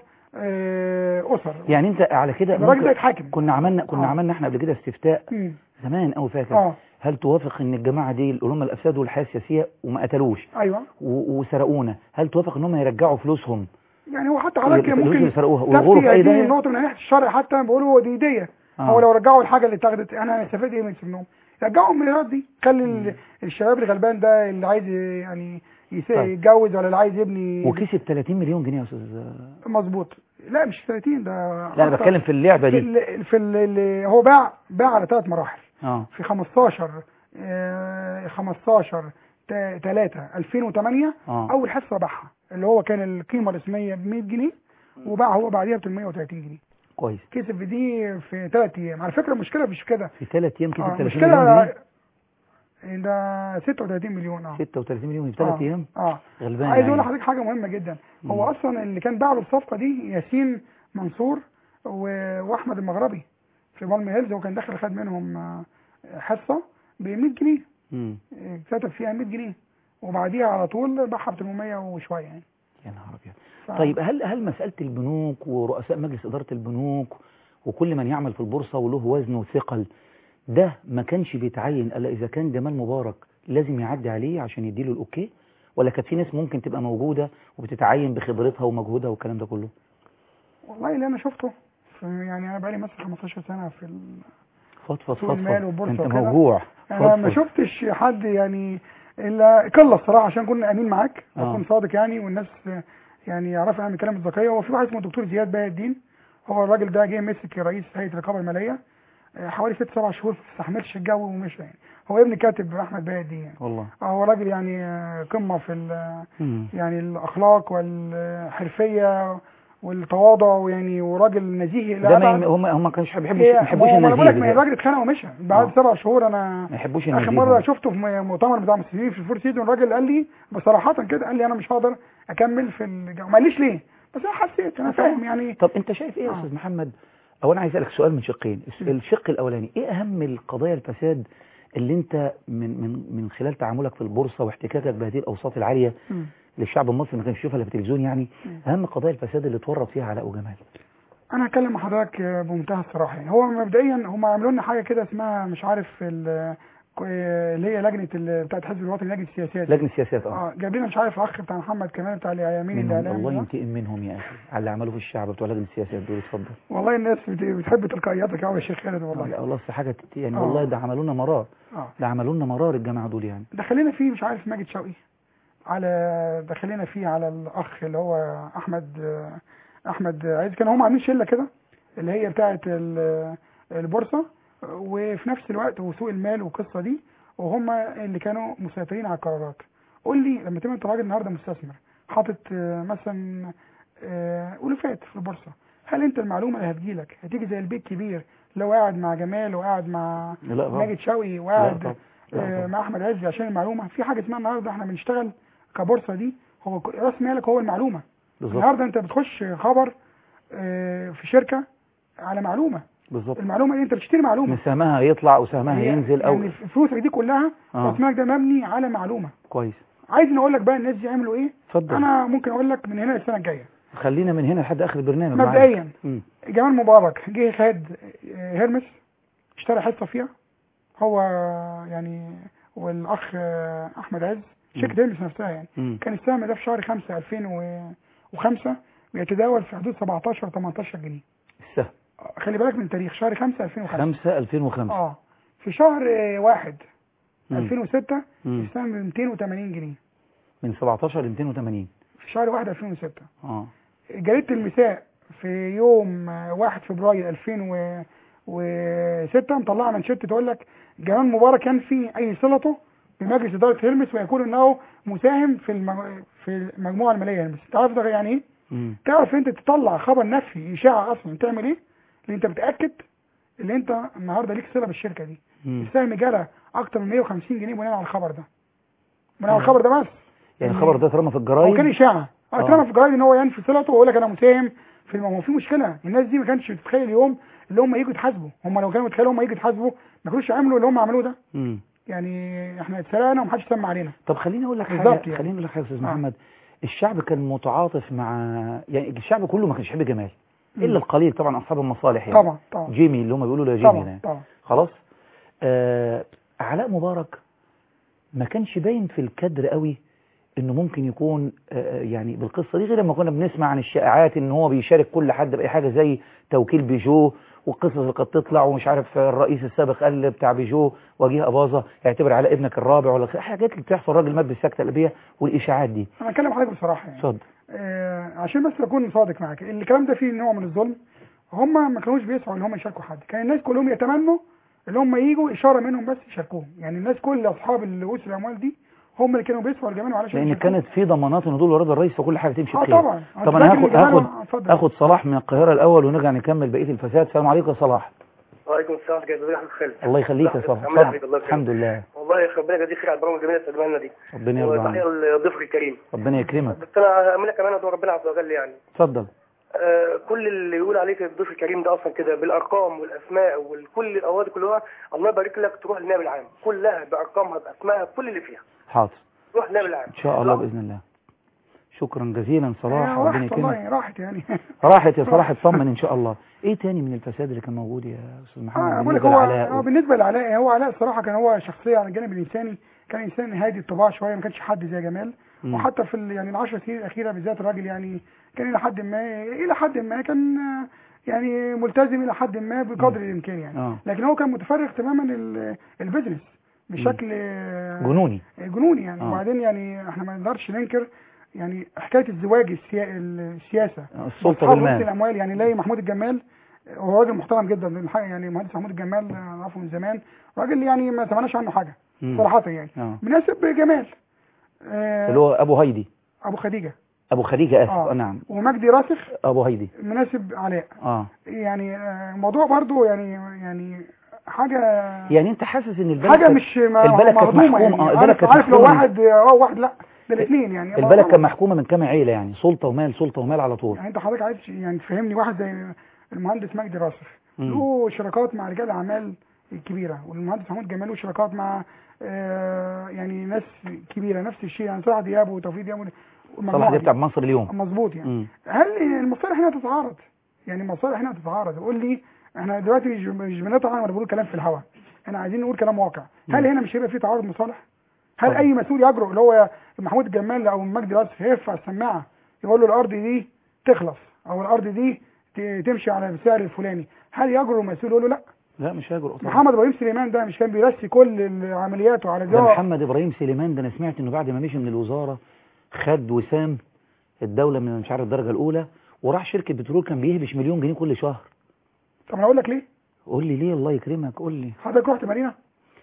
آه، اسر يعني انت على كده الراجل ده ممكن يتحاكم كنا عملنا كنا آه. عملنا احنا قبل كده استفتاء مم. زمان قوي فاكر اه هل توافق ان الجماعه دي اللي هم الافساد والحياه السياسيه وما قتلوش ايوه و- وسرقونا هل توافق ان هم يرجعوا فلوسهم يعني هو حتى حضرتك الفلوس ممكن اللي سرقوها ويغوروا في تفتي اي هذه داهيه النقطه من ناحيه الشرع حتى بيقولوا دي هديه آه. هو لو رجعوا الحاجه اللي اتاخدت احنا هنستفاد ايه من سجنهم رجعوا المليارات دي خلي ال- الشباب الغلبان ده اللي عايز يعني يس- طيب. يتجوز ولا اللي عايز يبني وكسب 30 مليون جنيه يا استاذ مظبوط لا مش 30 ده لا انا أكتر. بتكلم في اللعبه في دي ال في ال هو باع باع على ثلاث مراحل اه في 15 آه، 15 3 2008 اه اول حصه باعها اللي هو كان القيمه الرسميه ب 100 جنيه وباع هو بعديها ب 830 جنيه كويس كسب في دي في ثلاث ايام على فكره المشكله مش في كده في ثلاث ايام كسب آه 30 مليون مشكله جنيه ده 36 مليون اه 36 مليون في ثلاث آه، ايام اه غلبان عايز اقول يعني. لحضرتك حاجه مهمه جدا مم. هو اصلا اللي كان باع له الصفقه دي ياسين منصور و- واحمد المغربي في بالم هيلز وكان داخل خد منهم آه، حصه ب 100 جنيه مم. آه، كتب فيها 100 جنيه وبعديها على طول باعها ب 800 وشويه يعني يا نهار ابيض ف- طيب هل هل مساله البنوك ورؤساء مجلس اداره البنوك وكل من يعمل في البورصه وله وزن وثقل ده ما كانش بيتعين الا اذا كان جمال مبارك لازم يعدي عليه عشان يديله الاوكي ولا كانت في ناس ممكن تبقى موجوده وبتتعين بخبرتها ومجهودها والكلام ده كله والله اللي انا شفته في يعني انا بقالي مثلا 15 سنه في ال... فضفض سوق المال فضفض والبورصة انت وكده. موجوع انا ما فضفض. شفتش حد يعني الا قله الصراحه عشان كنا امين معاك آه. واكون صادق يعني والناس يعني يعرفوا يعني كلام الذكيه هو في واحد اسمه الدكتور زياد باهي الدين هو الراجل ده جه مسك رئيس هيئه الرقابه الماليه آه، حوالي ست سبع شهور ما استحملش الجو ومشى يعني هو ابن كاتب احمد باهي الدين يعني والله آه، هو راجل يعني آه، قمه في ال- مم. يعني الاخلاق والحرفيه والتواضع يعني وراجل نزيه ده ما لأبعد. يم- هم هم ما كانوش بيحبوش هي- ما يحبوش ما هو انا بقول لك النزيه ما ده. الراجل اتخانق ومشى بعد آه. سبع شهور انا ما يحبوش اخر النزيه مره ده. شفته في مؤتمر بتاع المسلمين في الفور سيزون الراجل قال لي بصراحه كده قال لي انا مش هقدر اكمل في الجو ما قاليش ليه بس انا حسيت انا فاهم يعني طب انت شايف ايه يا آه. استاذ محمد او انا عايز اسالك سؤال من شقين الس- الشق الاولاني ايه اهم القضايا الفساد اللي انت من من من خلال تعاملك في البورصه واحتكاكك بهذه الاوساط العاليه مم. اللي الشعب المصري ما كانش يشوفها الا في التلفزيون يعني مم. اهم قضايا الفساد اللي اتورط فيها علاء وجمال انا هكلم مع حضرتك بمنتهى الصراحه يعني هو مبدئيا هم عملوا لنا حاجه كده اسمها مش عارف ال- اللي هي لجنه ال- بتاعت حزب الوطني لجنه السياسات لجنه السياسات اه اه جايب لنا مش عارف اخ بتاع محمد كمال بتاع اليمين منهم الاعلامي الله ده. ينتقم منهم يا اخي على اللي عملوه في الشعب بتوع لجنه السياسات دول اتفضل والله الناس بت- بتحب تلقائياتك قوي يا شيخ خالد والله لا والله أصل حاجه تت- يعني آه. والله ده عملوا لنا مرار اه ده عملوا لنا مرار الجماعه دول يعني دخلنا فيه مش عارف ماجد شوقي على دخلنا فيه على الاخ اللي هو احمد احمد عايز كانوا هم عاملين شله كده اللي هي بتاعه ال- البورصه وفي نفس الوقت وسوق المال والقصه دي وهم اللي كانوا مسيطرين على القرارات قول لي لما تبقى انت راجل النهارده مستثمر حاطط آه، مثلا آه، الوفات في البورصه هل انت المعلومه اللي هتجيلك هتيجي زي البيت كبير لو قاعد مع جمال وقاعد مع لا طبعا ماجد شوقي لا وقاعد طبعا لا آه، طبعا. مع احمد عز عشان المعلومه في حاجه اسمها النهارده احنا بنشتغل كبورصه دي هو ك- راس مالك هو المعلومه بالظبط النهارده انت بتخش خبر آه، في شركه على معلومه بالظبط المعلومه دي انت بتشتري معلومه من سهمها يطلع وسهمها هي- ينزل او يعني فلوسك دي كلها آه. راس مالك ده مبني على معلومه كويس عايز اقول لك بقى الناس دي عملوا ايه اتفضل انا ممكن اقول لك من هنا للسنه الجايه خلينا من هنا لحد اخر البرنامج معاك. مبدئيا مم. جمال مبارك جه خد آه، هيرمس اشترى حصه فيها هو يعني والاخ آه، احمد عز شركه هيرمس نفسها يعني مم. كان السهم ده في شهر 5 2005 بيتداول في حدود 17 18 جنيه السهم خلي بالك من تاريخ شهر 5 2005 5 2005 اه في شهر 1 مم. 2006 مم. السهم ب 280 جنيه من 17 ل 280 في شهر 1 2006 اه جريدة المساء في يوم آه، 1 فبراير 2006 مطلعه منشط تقول لك جمال مبارك ينفي اي صلته بمجلس اداره هيرمس ويقول انه مساهم في المج... في المجموعه الماليه هيرمس تعرف ده يعني ايه؟ مم. تعرف انت تطلع خبر نفي اشاعه اصلا تعمل ايه؟ اللي انت بتاكد اللي انت النهارده ليك صله بالشركه دي مم. السهم جرى اكتر من 150 جنيه بناء على الخبر ده بناء على آه. الخبر ده بس يعني الخبر ده اترمى في هو كان الجرايد اشاعه آه. اترمى في الجرايد ان هو ينفي صلته ويقول لك انا مساهم في الموضوع في مشكله الناس دي ما كانتش تتخيل يوم اللي هم يجوا يتحاسبوا هم لو كانوا متخيلوا هم يجوا يتحاسبوا ما كانوش يعملوا اللي هم عملوه ده مم. يعني احنا اتسرقنا ومحدش سمع علينا طب خليني اقول لك حاجه بالظبط يعني. خليني اقول لك حاجه يا استاذ آه. محمد الشعب كان متعاطف مع يعني الشعب كله ما كانش يحب جمال مم. الا القليل طبعا اصحاب المصالح يعني طبعا طبعا جيمي اللي هم بيقولوا له يا جيمي ده طبعا يعني. طبعا خلاص آه علاء مبارك ما كانش باين في الكادر قوي انه ممكن يكون آه يعني بالقصه دي غير لما كنا بنسمع عن الشائعات ان هو بيشارك كل حد باي حاجه زي توكيل بيجو والقصص اللي كانت تطلع ومش عارف الرئيس السابق قال بتاع بيجو وجيه اباظه يعتبر على ابنك الرابع ولا حاجات اللي بتحصل الراجل مات بالسكته القلبيه والاشاعات دي انا اتكلم حضرتك بصراحه يعني اتفضل آه عشان بس اكون صادق معاك الكلام ده فيه نوع من الظلم هم ما كانوش بيسعوا ان هم يشاركوا حد كان الناس كلهم يتمنوا ان هم يجوا اشاره منهم بس يشاركوهم يعني الناس كل اصحاب الرؤوس الاموال دي هم اللي كانوا بيسعوا لجمال علشان لان يشاركوهم. كانت في ضمانات ان دول ورد الرئيس فكل حاجه تمشي اه بخير طبعا طب انا هاخد هاخد اتفضل اخد صلاح من القاهره الاول ونرجع نكمل بقيه الفساد السلام عليكم يا صلاح وعليكم السلام ورحمه الله احمد خالد الله يخليك يا صلاح عامل ايه يا حبيبي؟ اتفضل الله يكرمك. الحمد لله والله يا أخي ربنا يجزيك خير على البرامج الجميله اللي بتقدمها لنا دي ربنا يرضى وتحيه عنك لضيفك الكريم ربنا يكرمك بس انا اعمل لك امانه دور ربنا عز وجل يعني اتفضل آه كل اللي يقول عليك الضيف الكريم ده اصلا كده بالارقام والاسماء وكل الاوقات دي كلها الله يبارك لك تروح للنائب العام كلها بارقامها باسمائها كل اللي فيها حاضر روح للنائب العام ان شاء الله باذن الله شكرا جزيلا صلاح آه، ربنا راحت يكرمك والله راحت يعني راحت يا صلاح اطمن ان شاء الله ايه تاني من الفساد اللي كان موجود يا استاذ محمد اه بقول لك بالنسبه هو لعلاء هو و- بالنسبه لعلاء هو علاء الصراحه كان هو شخصيه على الجانب الانساني كان انسان هادي الطباع شويه ما كانش حد زي جمال مم. وحتى في ال- يعني العشر سنين الاخيره بالذات الراجل يعني كان الى حد ما الى حد ما كان آه، يعني ملتزم الى حد ما بقدر الامكان يعني اه لكن هو كان متفرغ تماما ال- البيزنس بشكل آه، جنوني جنوني يعني آه. وبعدين يعني احنا ما نقدرش ننكر يعني حكايه الزواج السيا... السياسه السلطة وأصحاب بالمال. رؤوس الاموال يعني لاقي محمود الجمال هو راجل محترم جدا الحقيقة يعني المهندس محمود الجمال اعرفه من زمان راجل يعني ما سمعناش عنه حاجه مم. صراحه يعني اه مناسب جمال آه اللي هو ابو هيدي ابو خديجه ابو خديجه اسف آه. آه. نعم ومجدي راسخ ابو هيدي مناسب علاء اه يعني آه، الموضوع برضو يعني يعني حاجه يعني انت حاسس ان البلد حاجه كانت- مش ما- البلد كانت مهضومه محكومة- يعني آه، البلد عارف, كانت عارف لو محكومة من- واحد اه واحد لا ده الاثنين يعني البلد آه، كان محكومه من كام عيله يعني سلطه ومال سلطه ومال على طول يعني انت حضرتك عايز يعني تفهمني واحد زي المهندس مجدي راسخ مم. له شراكات مع رجال اعمال كبيره والمهندس محمود جمال له شراكات مع آه يعني ناس كبيره نفس الشيء يعني صلاح دياب وتوفيق دياب صلاح دي بتاع مصر اليوم مظبوط يعني مم. هل المصالح هنا تتعارض يعني المصالح هنا تتعارض قول لي احنا دلوقتي مش مش بنطعن ولا بنقول كلام في الهواء احنا عايزين نقول كلام واقع هل هنا مش هيبقى في تعارض مصالح هل طبعا. اي مسؤول يجرؤ اللي هو محمود الجمال او مجدي راسف هيرفع السماعه يقول له الارض دي تخلص او الارض دي ت- تمشي على السعر الفلاني هل يجرؤ مسؤول يقول له لا لا مش هيجرؤ طبعا محمد ابراهيم سليمان ده مش كان بيرسي كل عملياته على ده جوه محمد ابراهيم سليمان ده انا سمعت انه بعد ما مشي من الوزاره خد وسام الدوله من مش عارف الدرجه الاولى وراح شركه بترول كان بيهبش مليون جنيه كل شهر طب انا اقول لك ليه قول لي ليه الله يكرمك قول لي حضرتك رحت مارينا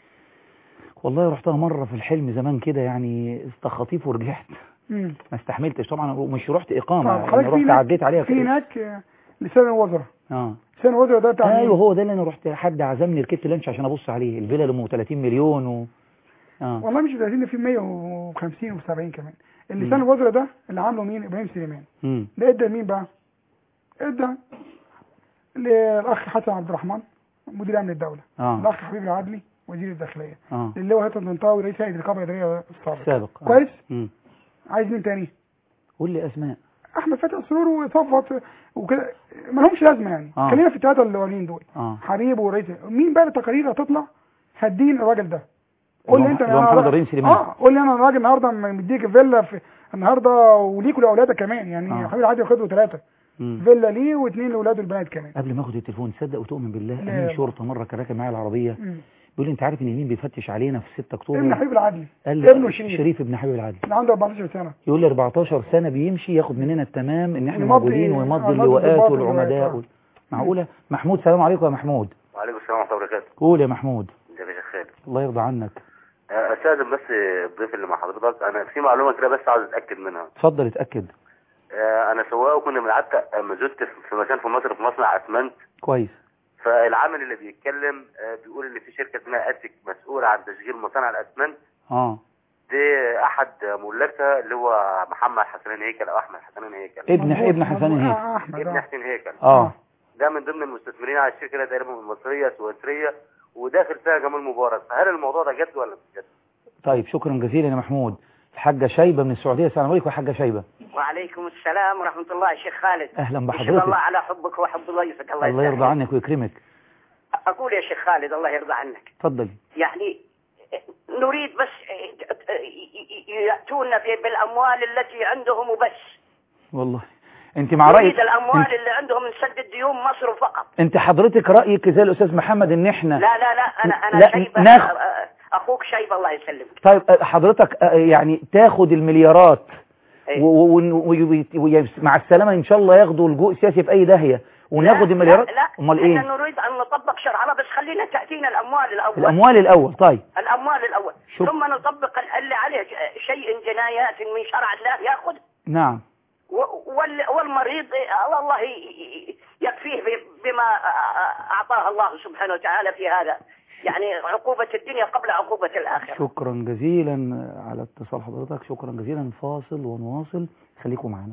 والله رحتها مره في الحلم زمان كده يعني استخطيف ورجعت امم ما استحملتش طبعا ومش رحت اقامه طب يعني حضرتك في رحت هناك عديت عليها في كده. هناك آه، لسان الوزراء اه لسان الوزراء ده بتاع ايوه مين؟ هو ده اللي انا رحت حد عزمني ركبت لانش عشان ابص عليه الفيلا اللي ام 30 مليون و اه والله مش 30 ده في 150 و70 كمان اللسان مم. الوزراء ده اللي عامله مين ابراهيم سليمان امم ده ادى لمين بقى ادى للاخ حسن عبد الرحمن مدير امن الدوله اه الاخ حبيب العدلي وزير الداخليه اه للواء هاتف الطنطاوي رئيس هيئه الرقابه الاداريه السابق سابق آه. كويس امم عايز مين تاني قول لي اسماء احمد فتحي السرور وصفوت وكده ما لهمش لازمه يعني آه. خلينا في الثلاثه الاولين دول اه حبيب ورئيس مين بقى التقارير هتطلع هدين الراجل ده قول لي اللي هو- انت اللي هو أنا- محمد إبراهيم سليمان. اه قول لي انا الراجل النهارده م- مديك فيلا في النهارده وليك لاولادك كمان يعني آه. حبيب العادي واخد له ثلاثه مم. فيلا ليه واثنين لاولاده البنات كمان قبل ما اخد التليفون تصدق وتؤمن بالله لا امين والله. شرطه مره كان راكب معايا العربيه مم. بيقول لي انت عارف ان مين بيفتش علينا في 6 اكتوبر ابن حبيب العدلي قال ابنه لي شريف شريف ابن حبيب العدل اللي عنده 14 سنه يقول لي 14 سنه بيمشي ياخد مننا التمام ان احنا يمضي- موجودين آه، ويمضي يمضي اللواءات الضباط والعمداء والولايات. وال... معقوله محمود سلام عليكم يا محمود وعليكم السلام ورحمة الله وبركاته قول يا محمود ازيك يا شيخ خالد الله يرضى عنك آه، استاذن بس الضيف اللي مع حضرتك انا في معلومة كده بس عاوز اتاكد منها اتفضل اتاكد آه، انا سواق وكنا بنعتق مازوت في مكان في مصر في مصنع اسمنت كويس فالعامل اللي بيتكلم آه، بيقول ان في شركه اسمها اتك مسؤوله عن تشغيل مصانع الاسمنت اه دي احد ملاكها اللي هو محمد حسنين هيكل او احمد حسنين هيكل ابن مظبوط، ابن حسن مظبوط. هيك آه، احمد ابن آه. حسين هيكل اه ده من ضمن المستثمرين على الشركه دي تقريبا مصريه سويسريه وداخل فيها جمال مبارك فهل الموضوع ده جد ولا مش جد؟ طيب شكرا جزيلا يا محمود الحاجه شيبه من السعوديه السلام عليكم يا حاجه شيبه وعليكم السلام ورحمة الله يا شيخ خالد اهلا يشهد بحضرتك الله على حبك وحب ضيفك الله, الله يرضى يسلمك. عنك ويكرمك أقول يا شيخ خالد الله يرضى عنك اتفضلي يعني نريد بس يأتونا ب- بالأموال التي عندهم وبس والله انت مع رايك نريد الأموال انت, اللي عندهم نسدد ديون مصر فقط انت حضرتك رايك زي الاستاذ محمد ان احنا لا لا لا أنا أنا لا، شيبة ناخ- أخوك شيبة الله يسلمك طيب أه، حضرتك أه، يعني تاخد المليارات إيه. و- و- و- و- مع السلامه ان شاء الله ياخدوا لجوء سياسي في اي داهيه وناخد لا، المليارات لا, لا امال احنا ايه نريد أن نطبق شرعنا بس خلينا تأتينا الأموال الأول الاموال الاول طيب الأموال الأول شوف. ثم نطبق اللي عليه شيء جنايات من شرع الله يأخذ نعم و- وال- والمريض آه، الله ي- يكفيه ب- بما آه، أعطاه الله سبحانه وتعالى في هذا يعني عقوبة الدنيا قبل عقوبة الآخرة شكرا جزيلا على اتصال حضرتك شكرا جزيلا فاصل ونواصل خليكم معنا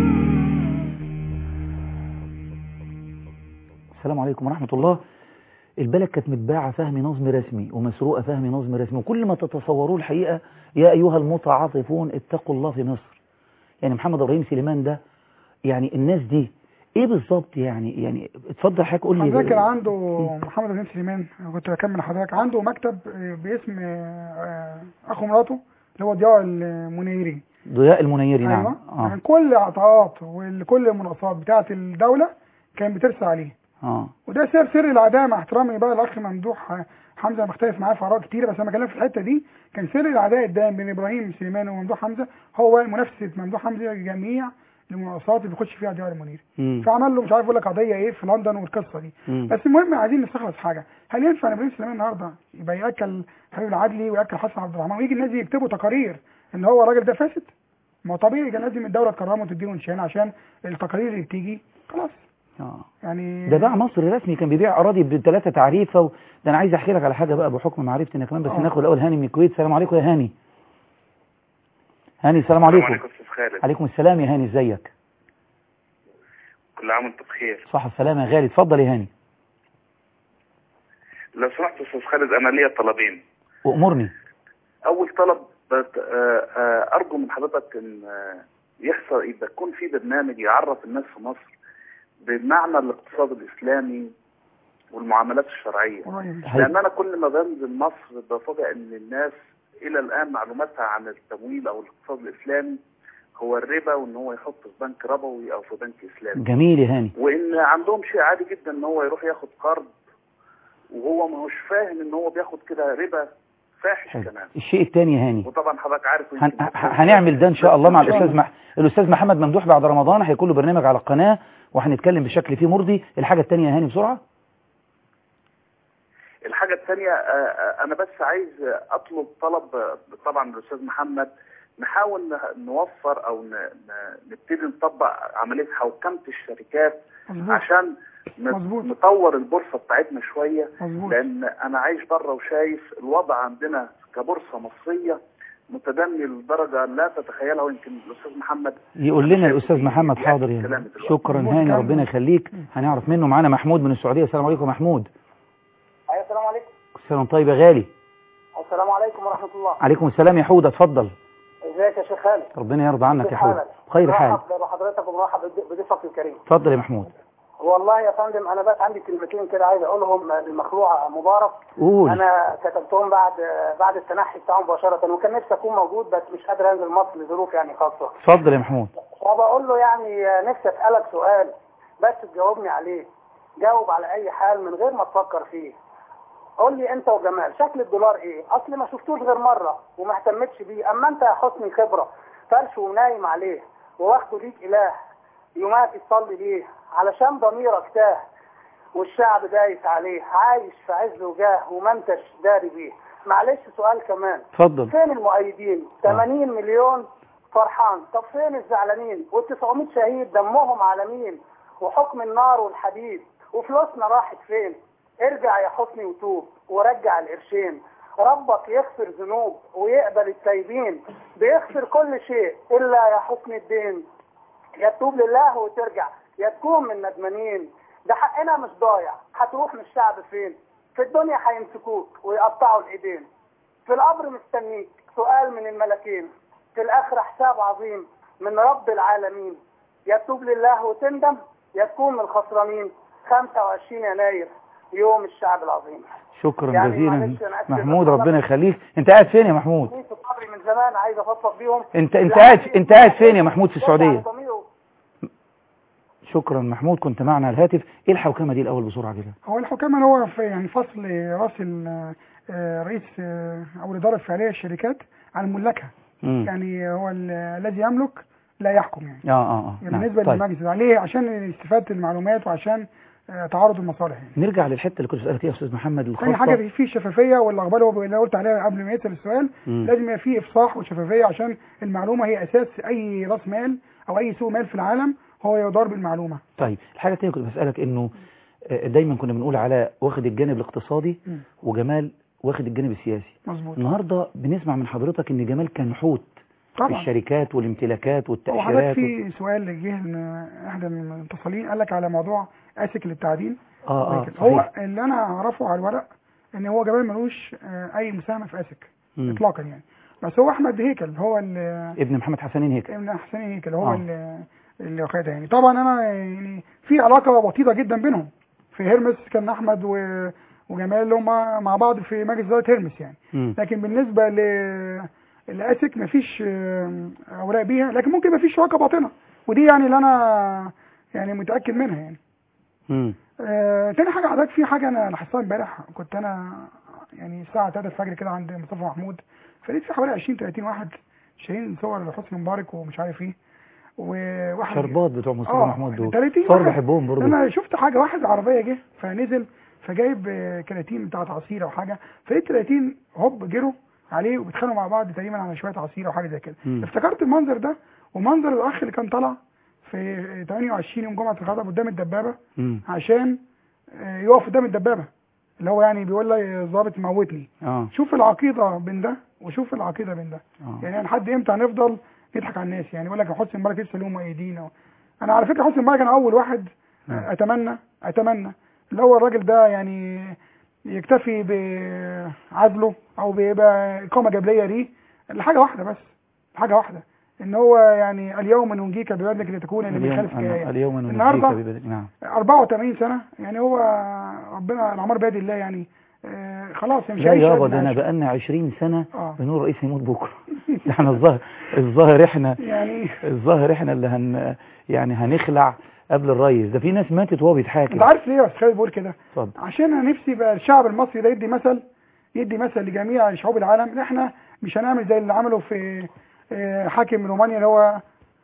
السلام عليكم ورحمة الله البلد كانت متباعة فهم نظم رسمي ومسروقة فهم نظم رسمي وكل ما تتصوروه الحقيقة يا أيها المتعاطفون اتقوا الله في مصر يعني محمد إبراهيم سليمان ده يعني الناس دي ايه بالظبط يعني يعني اتفضل حضرتك قول لي حضرتك كان عنده محمد بن سليمان أنا كنت بكمل حضرتك عنده مكتب آه، باسم آه، اخو مراته اللي هو ضياء المنيري ضياء المنيري نعم ايوه اه كان كل اعطاءات وكل المناقصات بتاعه الدوله كان بترسى عليه اه وده سر سر العداء مع احترامي بقى الاخ ممدوح حمزه مختلف معاه في اراء كتيره بس انا بكلمك في الحته دي كان سر العداء الدائم بين ابراهيم سليمان وممدوح حمزه هو منافسه ممدوح حمزه جميع المناقصات اللي بيخش فيها ضياء المنيري مم. فعمل له مش عارف اقول لك قضيه ايه في لندن والقصه دي مم. بس المهم عايزين نستخلص حاجه هل ينفع ان ابراهيم سليمان النهارده يبقى ياكل حبيب العدلي وياكل حسن عبد الرحمن ويجي الناس دي يكتبوا تقارير ان هو الراجل ده فاسد ما هو طبيعي كان لازم الدوله تكرمه وتديله نشان عشان التقارير اللي بتيجي خلاص اه يعني ده باع مصر رسمي كان بيبيع اراضي بثلاثه تعريفه و... ده انا عايز احكي لك على حاجه بقى بحكم معرفتي انا كمان بس آه. ناخد الاول هاني من الكويت السلام عليكم يا هاني هاني السلام عليكم عليكم استاذ خالد عليكم السلام يا هاني ازيك كل عام وانت بخير صح السلام يا غالي اتفضل يا هاني لو سمحت استاذ خالد انا ليا طلبين وامرني اول طلب بت- آه، آه، ارجو من حضرتك ان آه، يحصل يبقى يكون في برنامج يعرف الناس في مصر بمعنى الاقتصاد الاسلامي والمعاملات الشرعيه قريب هي- لان انا كل ما بنزل مصر بفاجئ ان الناس الى الان معلوماتها عن التمويل او الاقتصاد الاسلامي هو الربا وان هو يحط في بنك ربوي او في بنك اسلامي جميل يا هاني وان عندهم شيء عادي جدا ان هو يروح ياخد قرض وهو ما هوش فاهم ان هو بياخد كده ربا فاحش حلو. كمان الشيء الثاني يا هاني وطبعا حضرتك عارف هن... ويمكن ه- هنعمل ده ان شاء الله مع الاستاذ مح... الاستاذ محمد ممدوح بعد رمضان هيكون له برنامج على القناه وهنتكلم بشكل فيه مرضي الحاجه الثانيه يا هاني بسرعه الحاجه الثانيه انا بس عايز اطلب طلب آه، طبعا من الاستاذ محمد نحاول نه- نوفر او ن- ن- نبتدي نطبق عمليه حوكمه الشركات مظبوط عشان ن- مظبوط. نطور البورصه بتاعتنا شويه مظبوط لان انا عايش بره وشايف الوضع عندنا كبورصه مصريه متدني لدرجه لا تتخيلها ويمكن الاستاذ محمد يقول لنا الاستاذ محمد يعني حاضر يا كلام هاني دلوقتي. شكرا مظبوط هاني كلام. ربنا يخليك هنعرف منه معانا محمود من السعوديه السلام عليكم محمود أيوة السلام عليكم السلام طيب يا غالي السلام عليكم ورحمة الله عليكم السلام يا حوده اتفضل ازيك يا شيخ خالد ربنا يرضى عنك يا كيف حوده حالك؟ خير حال مرحب بحضرتك ومرحب بض- بضيفك الكريم اتفضل يا محمود والله يا فندم انا بس عندي كلمتين كده عايز اقولهم للمخلوع مبارك قول انا كتبتهم بعد بعد التنحي بتاعه مباشره وكان نفسي اكون موجود بس مش قادر انزل مصر لظروف يعني خاصه اتفضل يا محمود وبقول له يعني نفسي اسالك سؤال بس تجاوبني عليه جاوب على اي حال من غير ما تفكر فيه قول لي انت وجمال شكل الدولار ايه اصل ما شفتوش غير مره وما اهتمتش بيه اما انت يا حسني خبره فرش ونايم عليه وواخده ليك اله يومات تصلي ليه علشان ضميرك تاه والشعب دايس عليه عايش في عز وجاه وما انتش داري بيه معلش سؤال كمان اتفضل فين المؤيدين 80 مليون فرحان طب فين الزعلانين وال900 شهيد دمهم على مين وحكم النار والحديد وفلوسنا راحت فين ارجع يا حسني وتوب ورجع القرشين ربك يغفر ذنوب ويقبل التايبين بيغفر كل شيء الا يا حسن الدين يا تتوب لله وترجع يا تكون من ندمانين ده حقنا مش ضايع هتروح من الشعب فين في الدنيا هيمسكوك ويقطعوا الايدين في القبر مستنيك سؤال من الملكين في الآخرة حساب عظيم من رب العالمين يا تتوب لله وتندم يا تكون من الخسرانين 25 يناير يوم الشعب العظيم شكرا يعني جزيلا معلش أنا آسف محمود بس ربنا يخليك انت قاعد فين يا محمود في قبري من زمان عايز افضفض بيهم انت انت قاعد انت قاعد فين يا محمود في السعوديه يرجع ضميره. شكرا محمود كنت معنا على الهاتف ايه الحوكمه دي الاول بسرعه كده هو الحكام اللي هو في يعني فصل راس ال- آه، رئيس آه، او الاداره الفعليه للشركات عن مملكها امم يعني هو ال- الذي يملك لا يحكم يعني اه اه اه يعني نعم. بالنسبه طيب. للمجلس عليه عشان استفاده المعلومات وعشان آه، تعارض المصالح يعني نرجع للحته اللي كنت بسالك فيها يا استاذ محمد ثاني الخاصه حاجه في شفافيه والاخبار اللي انا قلت عليها قبل ما يسال السؤال مم. لازم يبقى في افصاح وشفافيه عشان المعلومه هي اساس اي راس مال او اي سوق مال في العالم هو يدار بالمعلومه طيب الحاجه الثانيه كنت بسالك انه آه، دايما كنا بنقول على واخد الجانب الاقتصادي مم. وجمال واخد الجانب السياسي مظبوط النهارده بنسمع من حضرتك ان جمال كان حوت في طبعا الشركات والامتلاكات هو حضرتك والتاشيرات في سؤال جه من احدى المتصلين قال لك على موضوع اسك للتعدين اه اه هيكل. هو صحيح اللي انا اعرفه على الورق ان هو جمال ملوش آه، اي مساهمه في اسك مم. اطلاقا يعني بس هو احمد هيكل هو اللي ابن محمد حسنين هيك ابن حسين هيكل هو آه. اللي اللي واخدها يعني طبعا انا يعني في علاقه وطيده جدا بينهم في هيرمس كان احمد و وجمال اللي هم مع بعض في مجلس اداره هيرمس يعني مم. لكن بالنسبه ل لاسك مفيش آه، اوراق بيها لكن ممكن يبقى في شراكه باطنه ودي يعني اللي انا يعني متاكد منها يعني مم. آه، تاني حاجة حضرتك في حاجة أنا لاحظتها امبارح كنت أنا يعني الساعة 3 الفجر كده عند مصطفى محمود فلقيت في حوالي 20 30 واحد شايلين صور لحسني مبارك ومش عارف إيه وواحد شربات بتوع مصطفى آه، محمود دول 30 صار واحد. بحبهم برضه أنا شفت حاجة واحد عربية جه فنزل فجايب آه، كراتين بتاعت عصير أو حاجة فلقيت 30 هوب جروا عليه وبيتخانقوا مع بعض تقريبا على شوية عصير أو حاجة زي كده مم. افتكرت المنظر ده ومنظر الأخ اللي كان طالع في 28 يوم جمعة الغضب قدام الدبابة مم. عشان آه، يقف قدام الدبابه اللي هو يعني بيقول لي الظابط موتني اه شوف العقيده بين ده وشوف العقيده بين ده اه يعني لحد امتى هنفضل نضحك على الناس يعني يقول لك حسني مبارك لسه له مؤيدين أو- انا على فكره حسني مبارك انا اول واحد نعم. آه، اتمنى اتمنى اللي هو الراجل ده يعني يكتفي بعزله او بيبقى اقامه جبليه ليه لحاجه واحده بس حاجه واحده ان هو يعني اليوم ننجيك ببدنك لتكون لمن اليوم خلفك أنا آية. اليوم ننجيك النهارده ببدنك نعم 84 سنة يعني هو ربنا العمر بيد الله يعني آه خلاص مش لا هيعيش يابا قد ده ما انا عاش. بقالنا 20 سنة اه بنقول رئيس يموت بكرة احنا الظاهر الظاهر احنا يعني الظاهر احنا اللي هن يعني هنخلع قبل الرئيس ده في ناس ماتت وهو بيتحاكم انت عارف ليه يا استاذ خالد بقول كده اتفضل عشان انا نفسي بقى الشعب المصري ده يدي مثل يدي مثل لجميع شعوب العالم ان احنا مش هنعمل زي اللي عملوا في آه، حاكم رومانيا اللي هو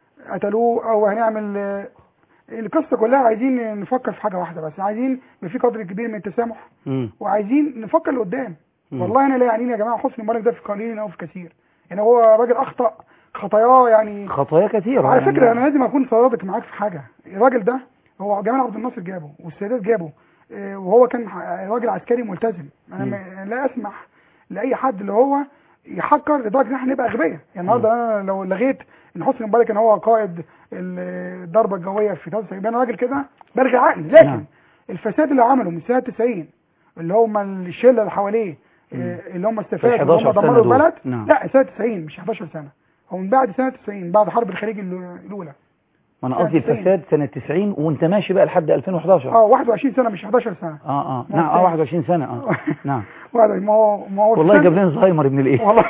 قتلوه او هنعمل آه، القصه كلها عايزين نفكر في حاجه واحده بس عايزين يبقى في قدر كبير من التسامح مم. وعايزين نفكر لقدام مم. والله انا لا يعنيني يا جماعه حسني مبارك ده في قليل او في كثير يعني هو راجل اخطا خطاياه يعني خطايا كثيرة على يعني فكره انا لازم اكون صادق معاك في حاجه الراجل ده هو جمال عبد الناصر جابه والسادات جابه آه، وهو كان ح- راجل عسكري ملتزم انا مم. ما- لا اسمح لاي حد اللي هو يحكر لدرجه ان احنا نبقى اغبياء يعني النهارده انا لو لغيت ان حسني مبارك كان هو قائد ال- الضربه الجويه في 93 يبقى انا راجل كده برجع عقلي لكن نعم. الفساد اللي عمله من سنه 90 اللي هم الشله اللي حواليه آه، اللي هم استفادوا اللي 11 هم سنة دمروا دول. البلد نعم. لا سنه 90 مش 11 سنه هو من بعد سنه 90 بعد حرب الخليج ال- الاولى ما انا قصدي سنة 90. الفساد سنة 90 وانت ماشي بقى لحد 2011 اه 21 سنه مش 11 سنه اه اه ما نعم اه هو 21 سنة اه نعم واحد- ما هو ما هو والله الفساد- جاب لنا زهايمر ابن الايه والله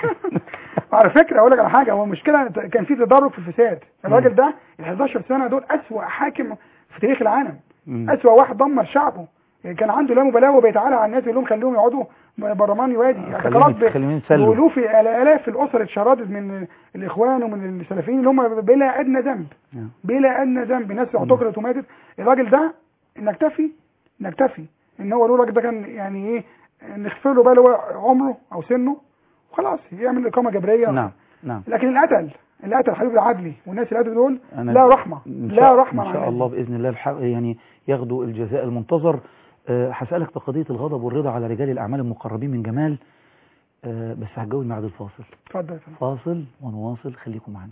على فكره اقول لك على حاجه هو المشكله كان في تدرج في الفساد الراجل ده ال 11 سنه دول اسوأ حاكم في تاريخ العالم مم. اسوأ واحد دمر شعبه كان عنده لا مبالاه وبيتعالى على الناس يقول لهم خليهم يقعدوا برمان يوادي خليهم اعتقالات ب- خليهم يتسلوا بيقولوا في الاف الاسر اتشردت من الاخوان ومن السلفيين اللي هم بلا ادنى ذنب نعم. بلا ادنى ذنب ناس اعتقلت وماتت الراجل ده نكتفي نكتفي ان هو الراجل ده كان يعني ايه نغفر له بقى اللي هو عمره او سنه وخلاص يعمل اقامه جبريه نعم نعم لكن اللي قتل اللي قتل حبيب العدلي والناس اللي قتلوا دول أنا لا رحمه إن لا شاء- رحمه ان على شاء الناس الله دي. باذن الله الحق يعني ياخدوا الجزاء المنتظر أه، هسالك في قضيه الغضب والرضا على رجال الاعمال المقربين من جمال أه، بس هتجاوب بعد الفاصل اتفضل يا فندم. فاصل ونواصل خليكم معنا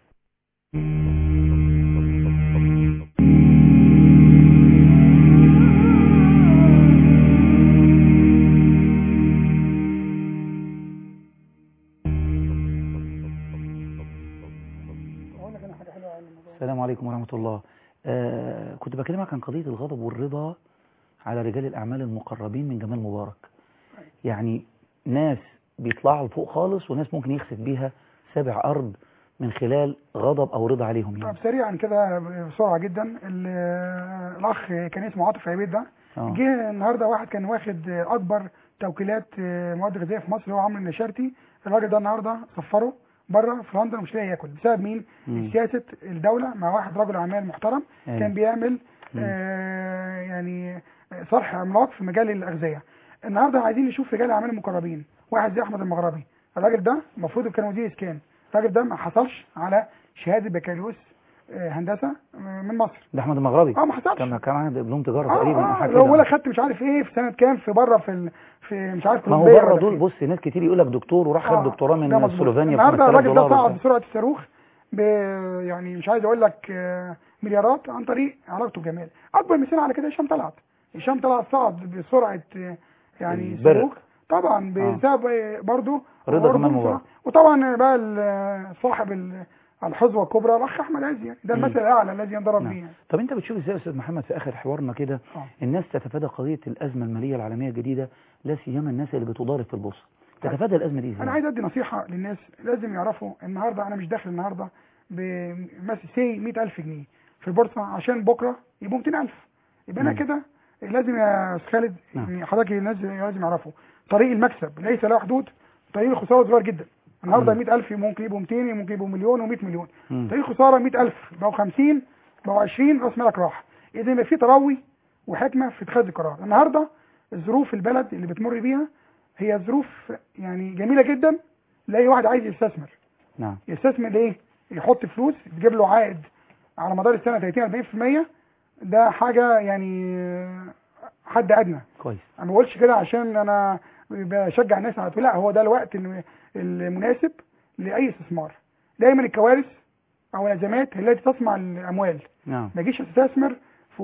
اقول لك انا حاجه حلوه عن الموضوع السلام عليكم ورحمه الله أه كنت بكلمك عن قضيه الغضب والرضا على رجال الاعمال المقربين من جمال مبارك يعني ناس بيطلعوا لفوق خالص وناس ممكن يخسف بيها سابع ارض من خلال غضب او رضا عليهم يعني طب سريعا كده بسرعه جدا ال- الاخ كان اسمه عاطف عبيد ده اه جه النهارده واحد كان واخد اكبر توكيلات مواد غذائيه في مصر هو عمرو النشارتي الراجل ده النهارده سفره بره في لندن ومش لاقي ياكل بسبب مين؟ مم. سياسه الدوله مع واحد رجل اعمال محترم أيوة. كان بيعمل مم. آه يعني صرح عملاق في مجال الاغذيه النهارده عايزين نشوف رجال الاعمال المقربين واحد زي احمد المغربي الراجل ده المفروض كان وزير اسكان الراجل ده ما حصلش على شهاده بكالوريوس آه، هندسه آه، من مصر ده احمد المغربي اه ما حصلش كان كان عنده دبلوم تجاره اه تقريبا او اه حاجه لو كده. ولا خدت مش عارف ايه في سنه كام في بره في ال... في مش عارف ما هو كولومبيا بره ولا دول فين. بص ناس كتير يقول لك دكتور وراح خد آه، دكتوراه ده من مظبوط. سلوفينيا ب النهارده 5000 الراجل ده دولار صعد وبتاع. بسرعه الصاروخ ب يعني مش عايز اقول لك آه، مليارات عن طريق علاقته بجمال اكبر مثال على كده هشام طلعت هشام طلعت صعد بسرعه آه، يعني البرق. صاروخ طبعا بسبب آه، برضه رضا برضه كمال بسرعة. مبارك. وطبعا بقى ال- صاحب ال- الحظوه الكبرى الاخ احمد عز يعني ده مم. المثل الاعلى الذي ينضرب نعم. به يعني. طب انت بتشوف ازاي يا استاذ محمد في اخر حوارنا كده آه. الناس تتفادى قضيه الازمه الماليه العالميه الجديده لا سيما الناس اللي بتضارب في البورصه تتفادى الازمه دي ازاي انا عايز ادي نصيحه للناس لازم يعرفوا النهارده انا مش داخل النهارده بمثل سي 100000 جنيه في البورصه عشان بكره يبقوا 200000 يبقى انا مم. كده لازم يا استاذ خالد نعم. يعني حضرتك الناس لازم يعرفوا طريق المكسب ليس له حدود طريق الخساره صغير جدا النهارده مم. 100000 ممكن يبقوا 200 ممكن يبقوا مليون و100 مليون مم. طريق الخساره 100000 بقوا 50 بقوا 20 راس مالك راح اذا يبقى في تروي وحكمه في اتخاذ القرار النهارده الظروف البلد اللي بتمر بيها هي ظروف يعني جميله جدا لاي واحد عايز يستثمر نعم يستثمر ليه يحط فلوس تجيب له عائد على مدار السنه 30 40% ده حاجه يعني آه، حد ادنى كويس انا ما بقولش كده عشان انا بشجع الناس على طول لا هو ده الوقت الم- المناسب لاي استثمار دايما الكوارث او الازمات هي التي تصنع الاموال نعم ما اجيش استثمر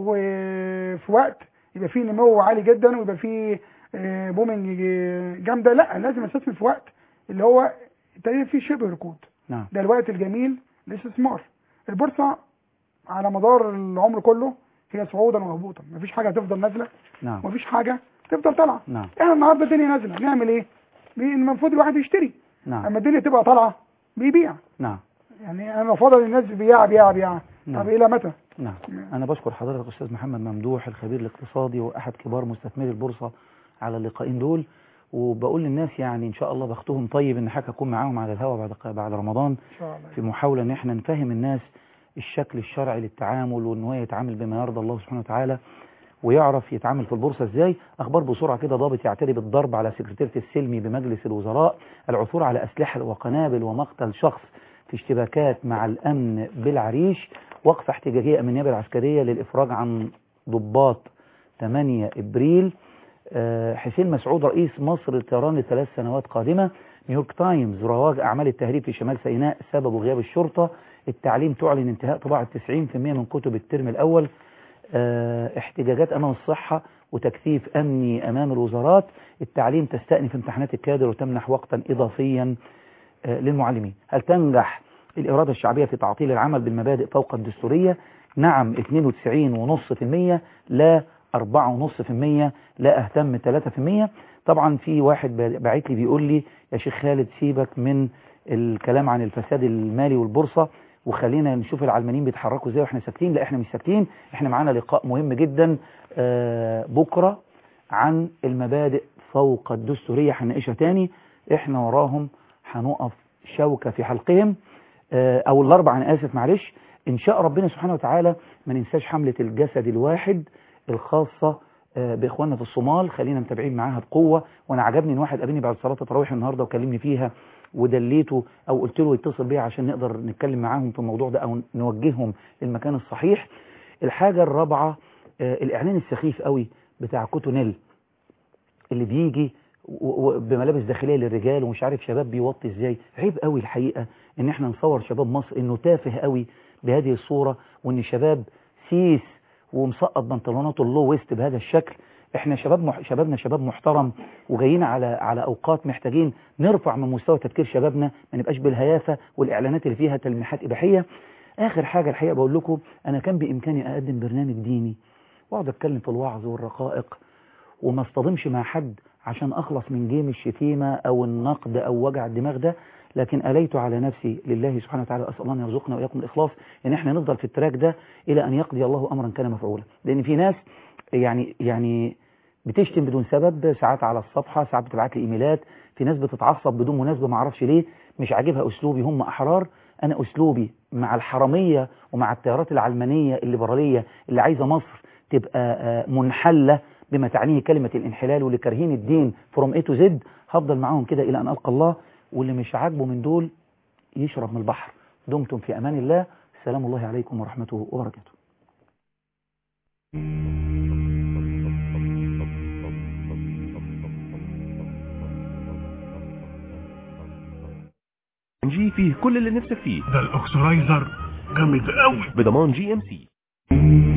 في في وقت يبقى فيه نمو عالي جدا ويبقى فيه آه، بومنج جامده لا لازم استثمر في وقت اللي هو تقريبا فيه شبه ركود نعم ده الوقت الجميل للاستثمار البورصه على مدار العمر كله هي صعودا وهبوطا مفيش حاجه هتفضل نازله نعم ومفيش حاجه تفضل طالعه نعم احنا النهارده الدنيا نازله نعمل ايه المفروض الواحد يشتري نعم اما الدنيا تبقى طالعه بيبيع نعم يعني انا بفضل الناس بيع بيع بيع نعم. طب الى متى نعم أنا بشكر حضرتك أستاذ محمد ممدوح الخبير الاقتصادي وأحد كبار مستثمري البورصة على اللقاءين دول وبقول للناس يعني إن شاء الله بختهم طيب إن حضرتك أكون معاهم على الهواء بعد بعد رمضان ان شاء الله في محاولة إن إحنا نفهم الناس الشكل الشرعي للتعامل وإن هو يتعامل بما يرضى الله سبحانه وتعالى ويعرف يتعامل في البورصة إزاي أخبار بسرعة كده ضابط يعتدي بالضرب على سكرتيرة السلمي بمجلس الوزراء العثور على أسلحة وقنابل ومقتل شخص في اشتباكات مع الأمن بالعريش وقفة احتجاجية من النيابة العسكرية للإفراج عن ضباط 8 إبريل آه، حسين مسعود رئيس مصر للطيران لثلاث سنوات قادمة نيويورك تايمز رواج أعمال التهريب في شمال سيناء سبب غياب الشرطة التعليم تعلن انتهاء طباعة 90% من كتب الترم الأول آه، احتجاجات أمام الصحة وتكثيف أمني أمام الوزارات التعليم تستأنف امتحانات الكادر وتمنح وقتا إضافيا آه، للمعلمين هل تنجح الإرادة الشعبية في تعطيل العمل بالمبادئ فوق الدستورية نعم 92.5% لا 4.5% لا أهتم 3% طبعا في واحد باعت لي بيقول لي يا شيخ خالد سيبك من الكلام عن الفساد المالي والبورصة وخلينا نشوف العلمانيين بيتحركوا ازاي واحنا ساكتين لا احنا مش ساكتين احنا معانا لقاء مهم جدا آه، بكرة عن المبادئ فوق الدستورية هنناقشها تاني احنا وراهم هنقف شوكة في حلقهم آه، او الاربع انا اسف معلش ان شاء ربنا سبحانه وتعالى ما ننساش حملة الجسد الواحد الخاصة آه، باخواننا في الصومال خلينا متابعين معاها بقوة وانا عجبني ان واحد قابلني بعد صلاة التراويح النهاردة وكلمني فيها ودليته او قلت له يتصل بيا عشان نقدر نتكلم معاهم في الموضوع ده او نوجههم للمكان الصحيح الحاجة الرابعة آه، الاعلان السخيف قوي بتاع كوتونيل اللي بيجي و- و- بملابس داخليه للرجال ومش عارف شباب بيوطي ازاي عيب قوي الحقيقه ان احنا نصور شباب مصر انه تافه قوي بهذه الصوره وان شباب سيس ومسقط بنطلوناته اللو ويست بهذا الشكل احنا شباب مح... شبابنا شباب محترم وجايين على على اوقات محتاجين نرفع من مستوى تفكير شبابنا ما نبقاش بالهيافه والاعلانات اللي فيها تلميحات اباحيه اخر حاجه الحقيقه بقول لكم انا كان بامكاني اقدم برنامج ديني واقعد اتكلم في الوعظ والرقائق وما اصطدمش مع حد عشان اخلص من جيم الشتيمة او النقد او وجع الدماغ ده لكن أليت على نفسي لله سبحانه وتعالى أسأل الله أن يرزقنا وإياكم الإخلاص إن إحنا نفضل في التراك ده إلى أن يقضي الله أمرا كان مفعولا لأن في ناس يعني يعني بتشتم بدون سبب ساعات على الصفحة ساعات بتبعت لي إيميلات في ناس بتتعصب بدون مناسبة ما اعرفش ليه مش عاجبها أسلوبي هم أحرار أنا أسلوبي مع الحرامية ومع التيارات العلمانية الليبرالية اللي عايزة مصر تبقى آه، منحلة بما تعنيه كلمة الانحلال واللي كارهين الدين فروم اي تو زد هفضل معاهم كده إلى أن ألقى الله واللي مش عاجبه من دول يشرب من البحر دمتم في أمان الله السلام الله عليكم ورحمته وبركاته جي فيه كل اللي نفسك فيه ده الاكسرايزر جامد قوي بضمان جي ام سي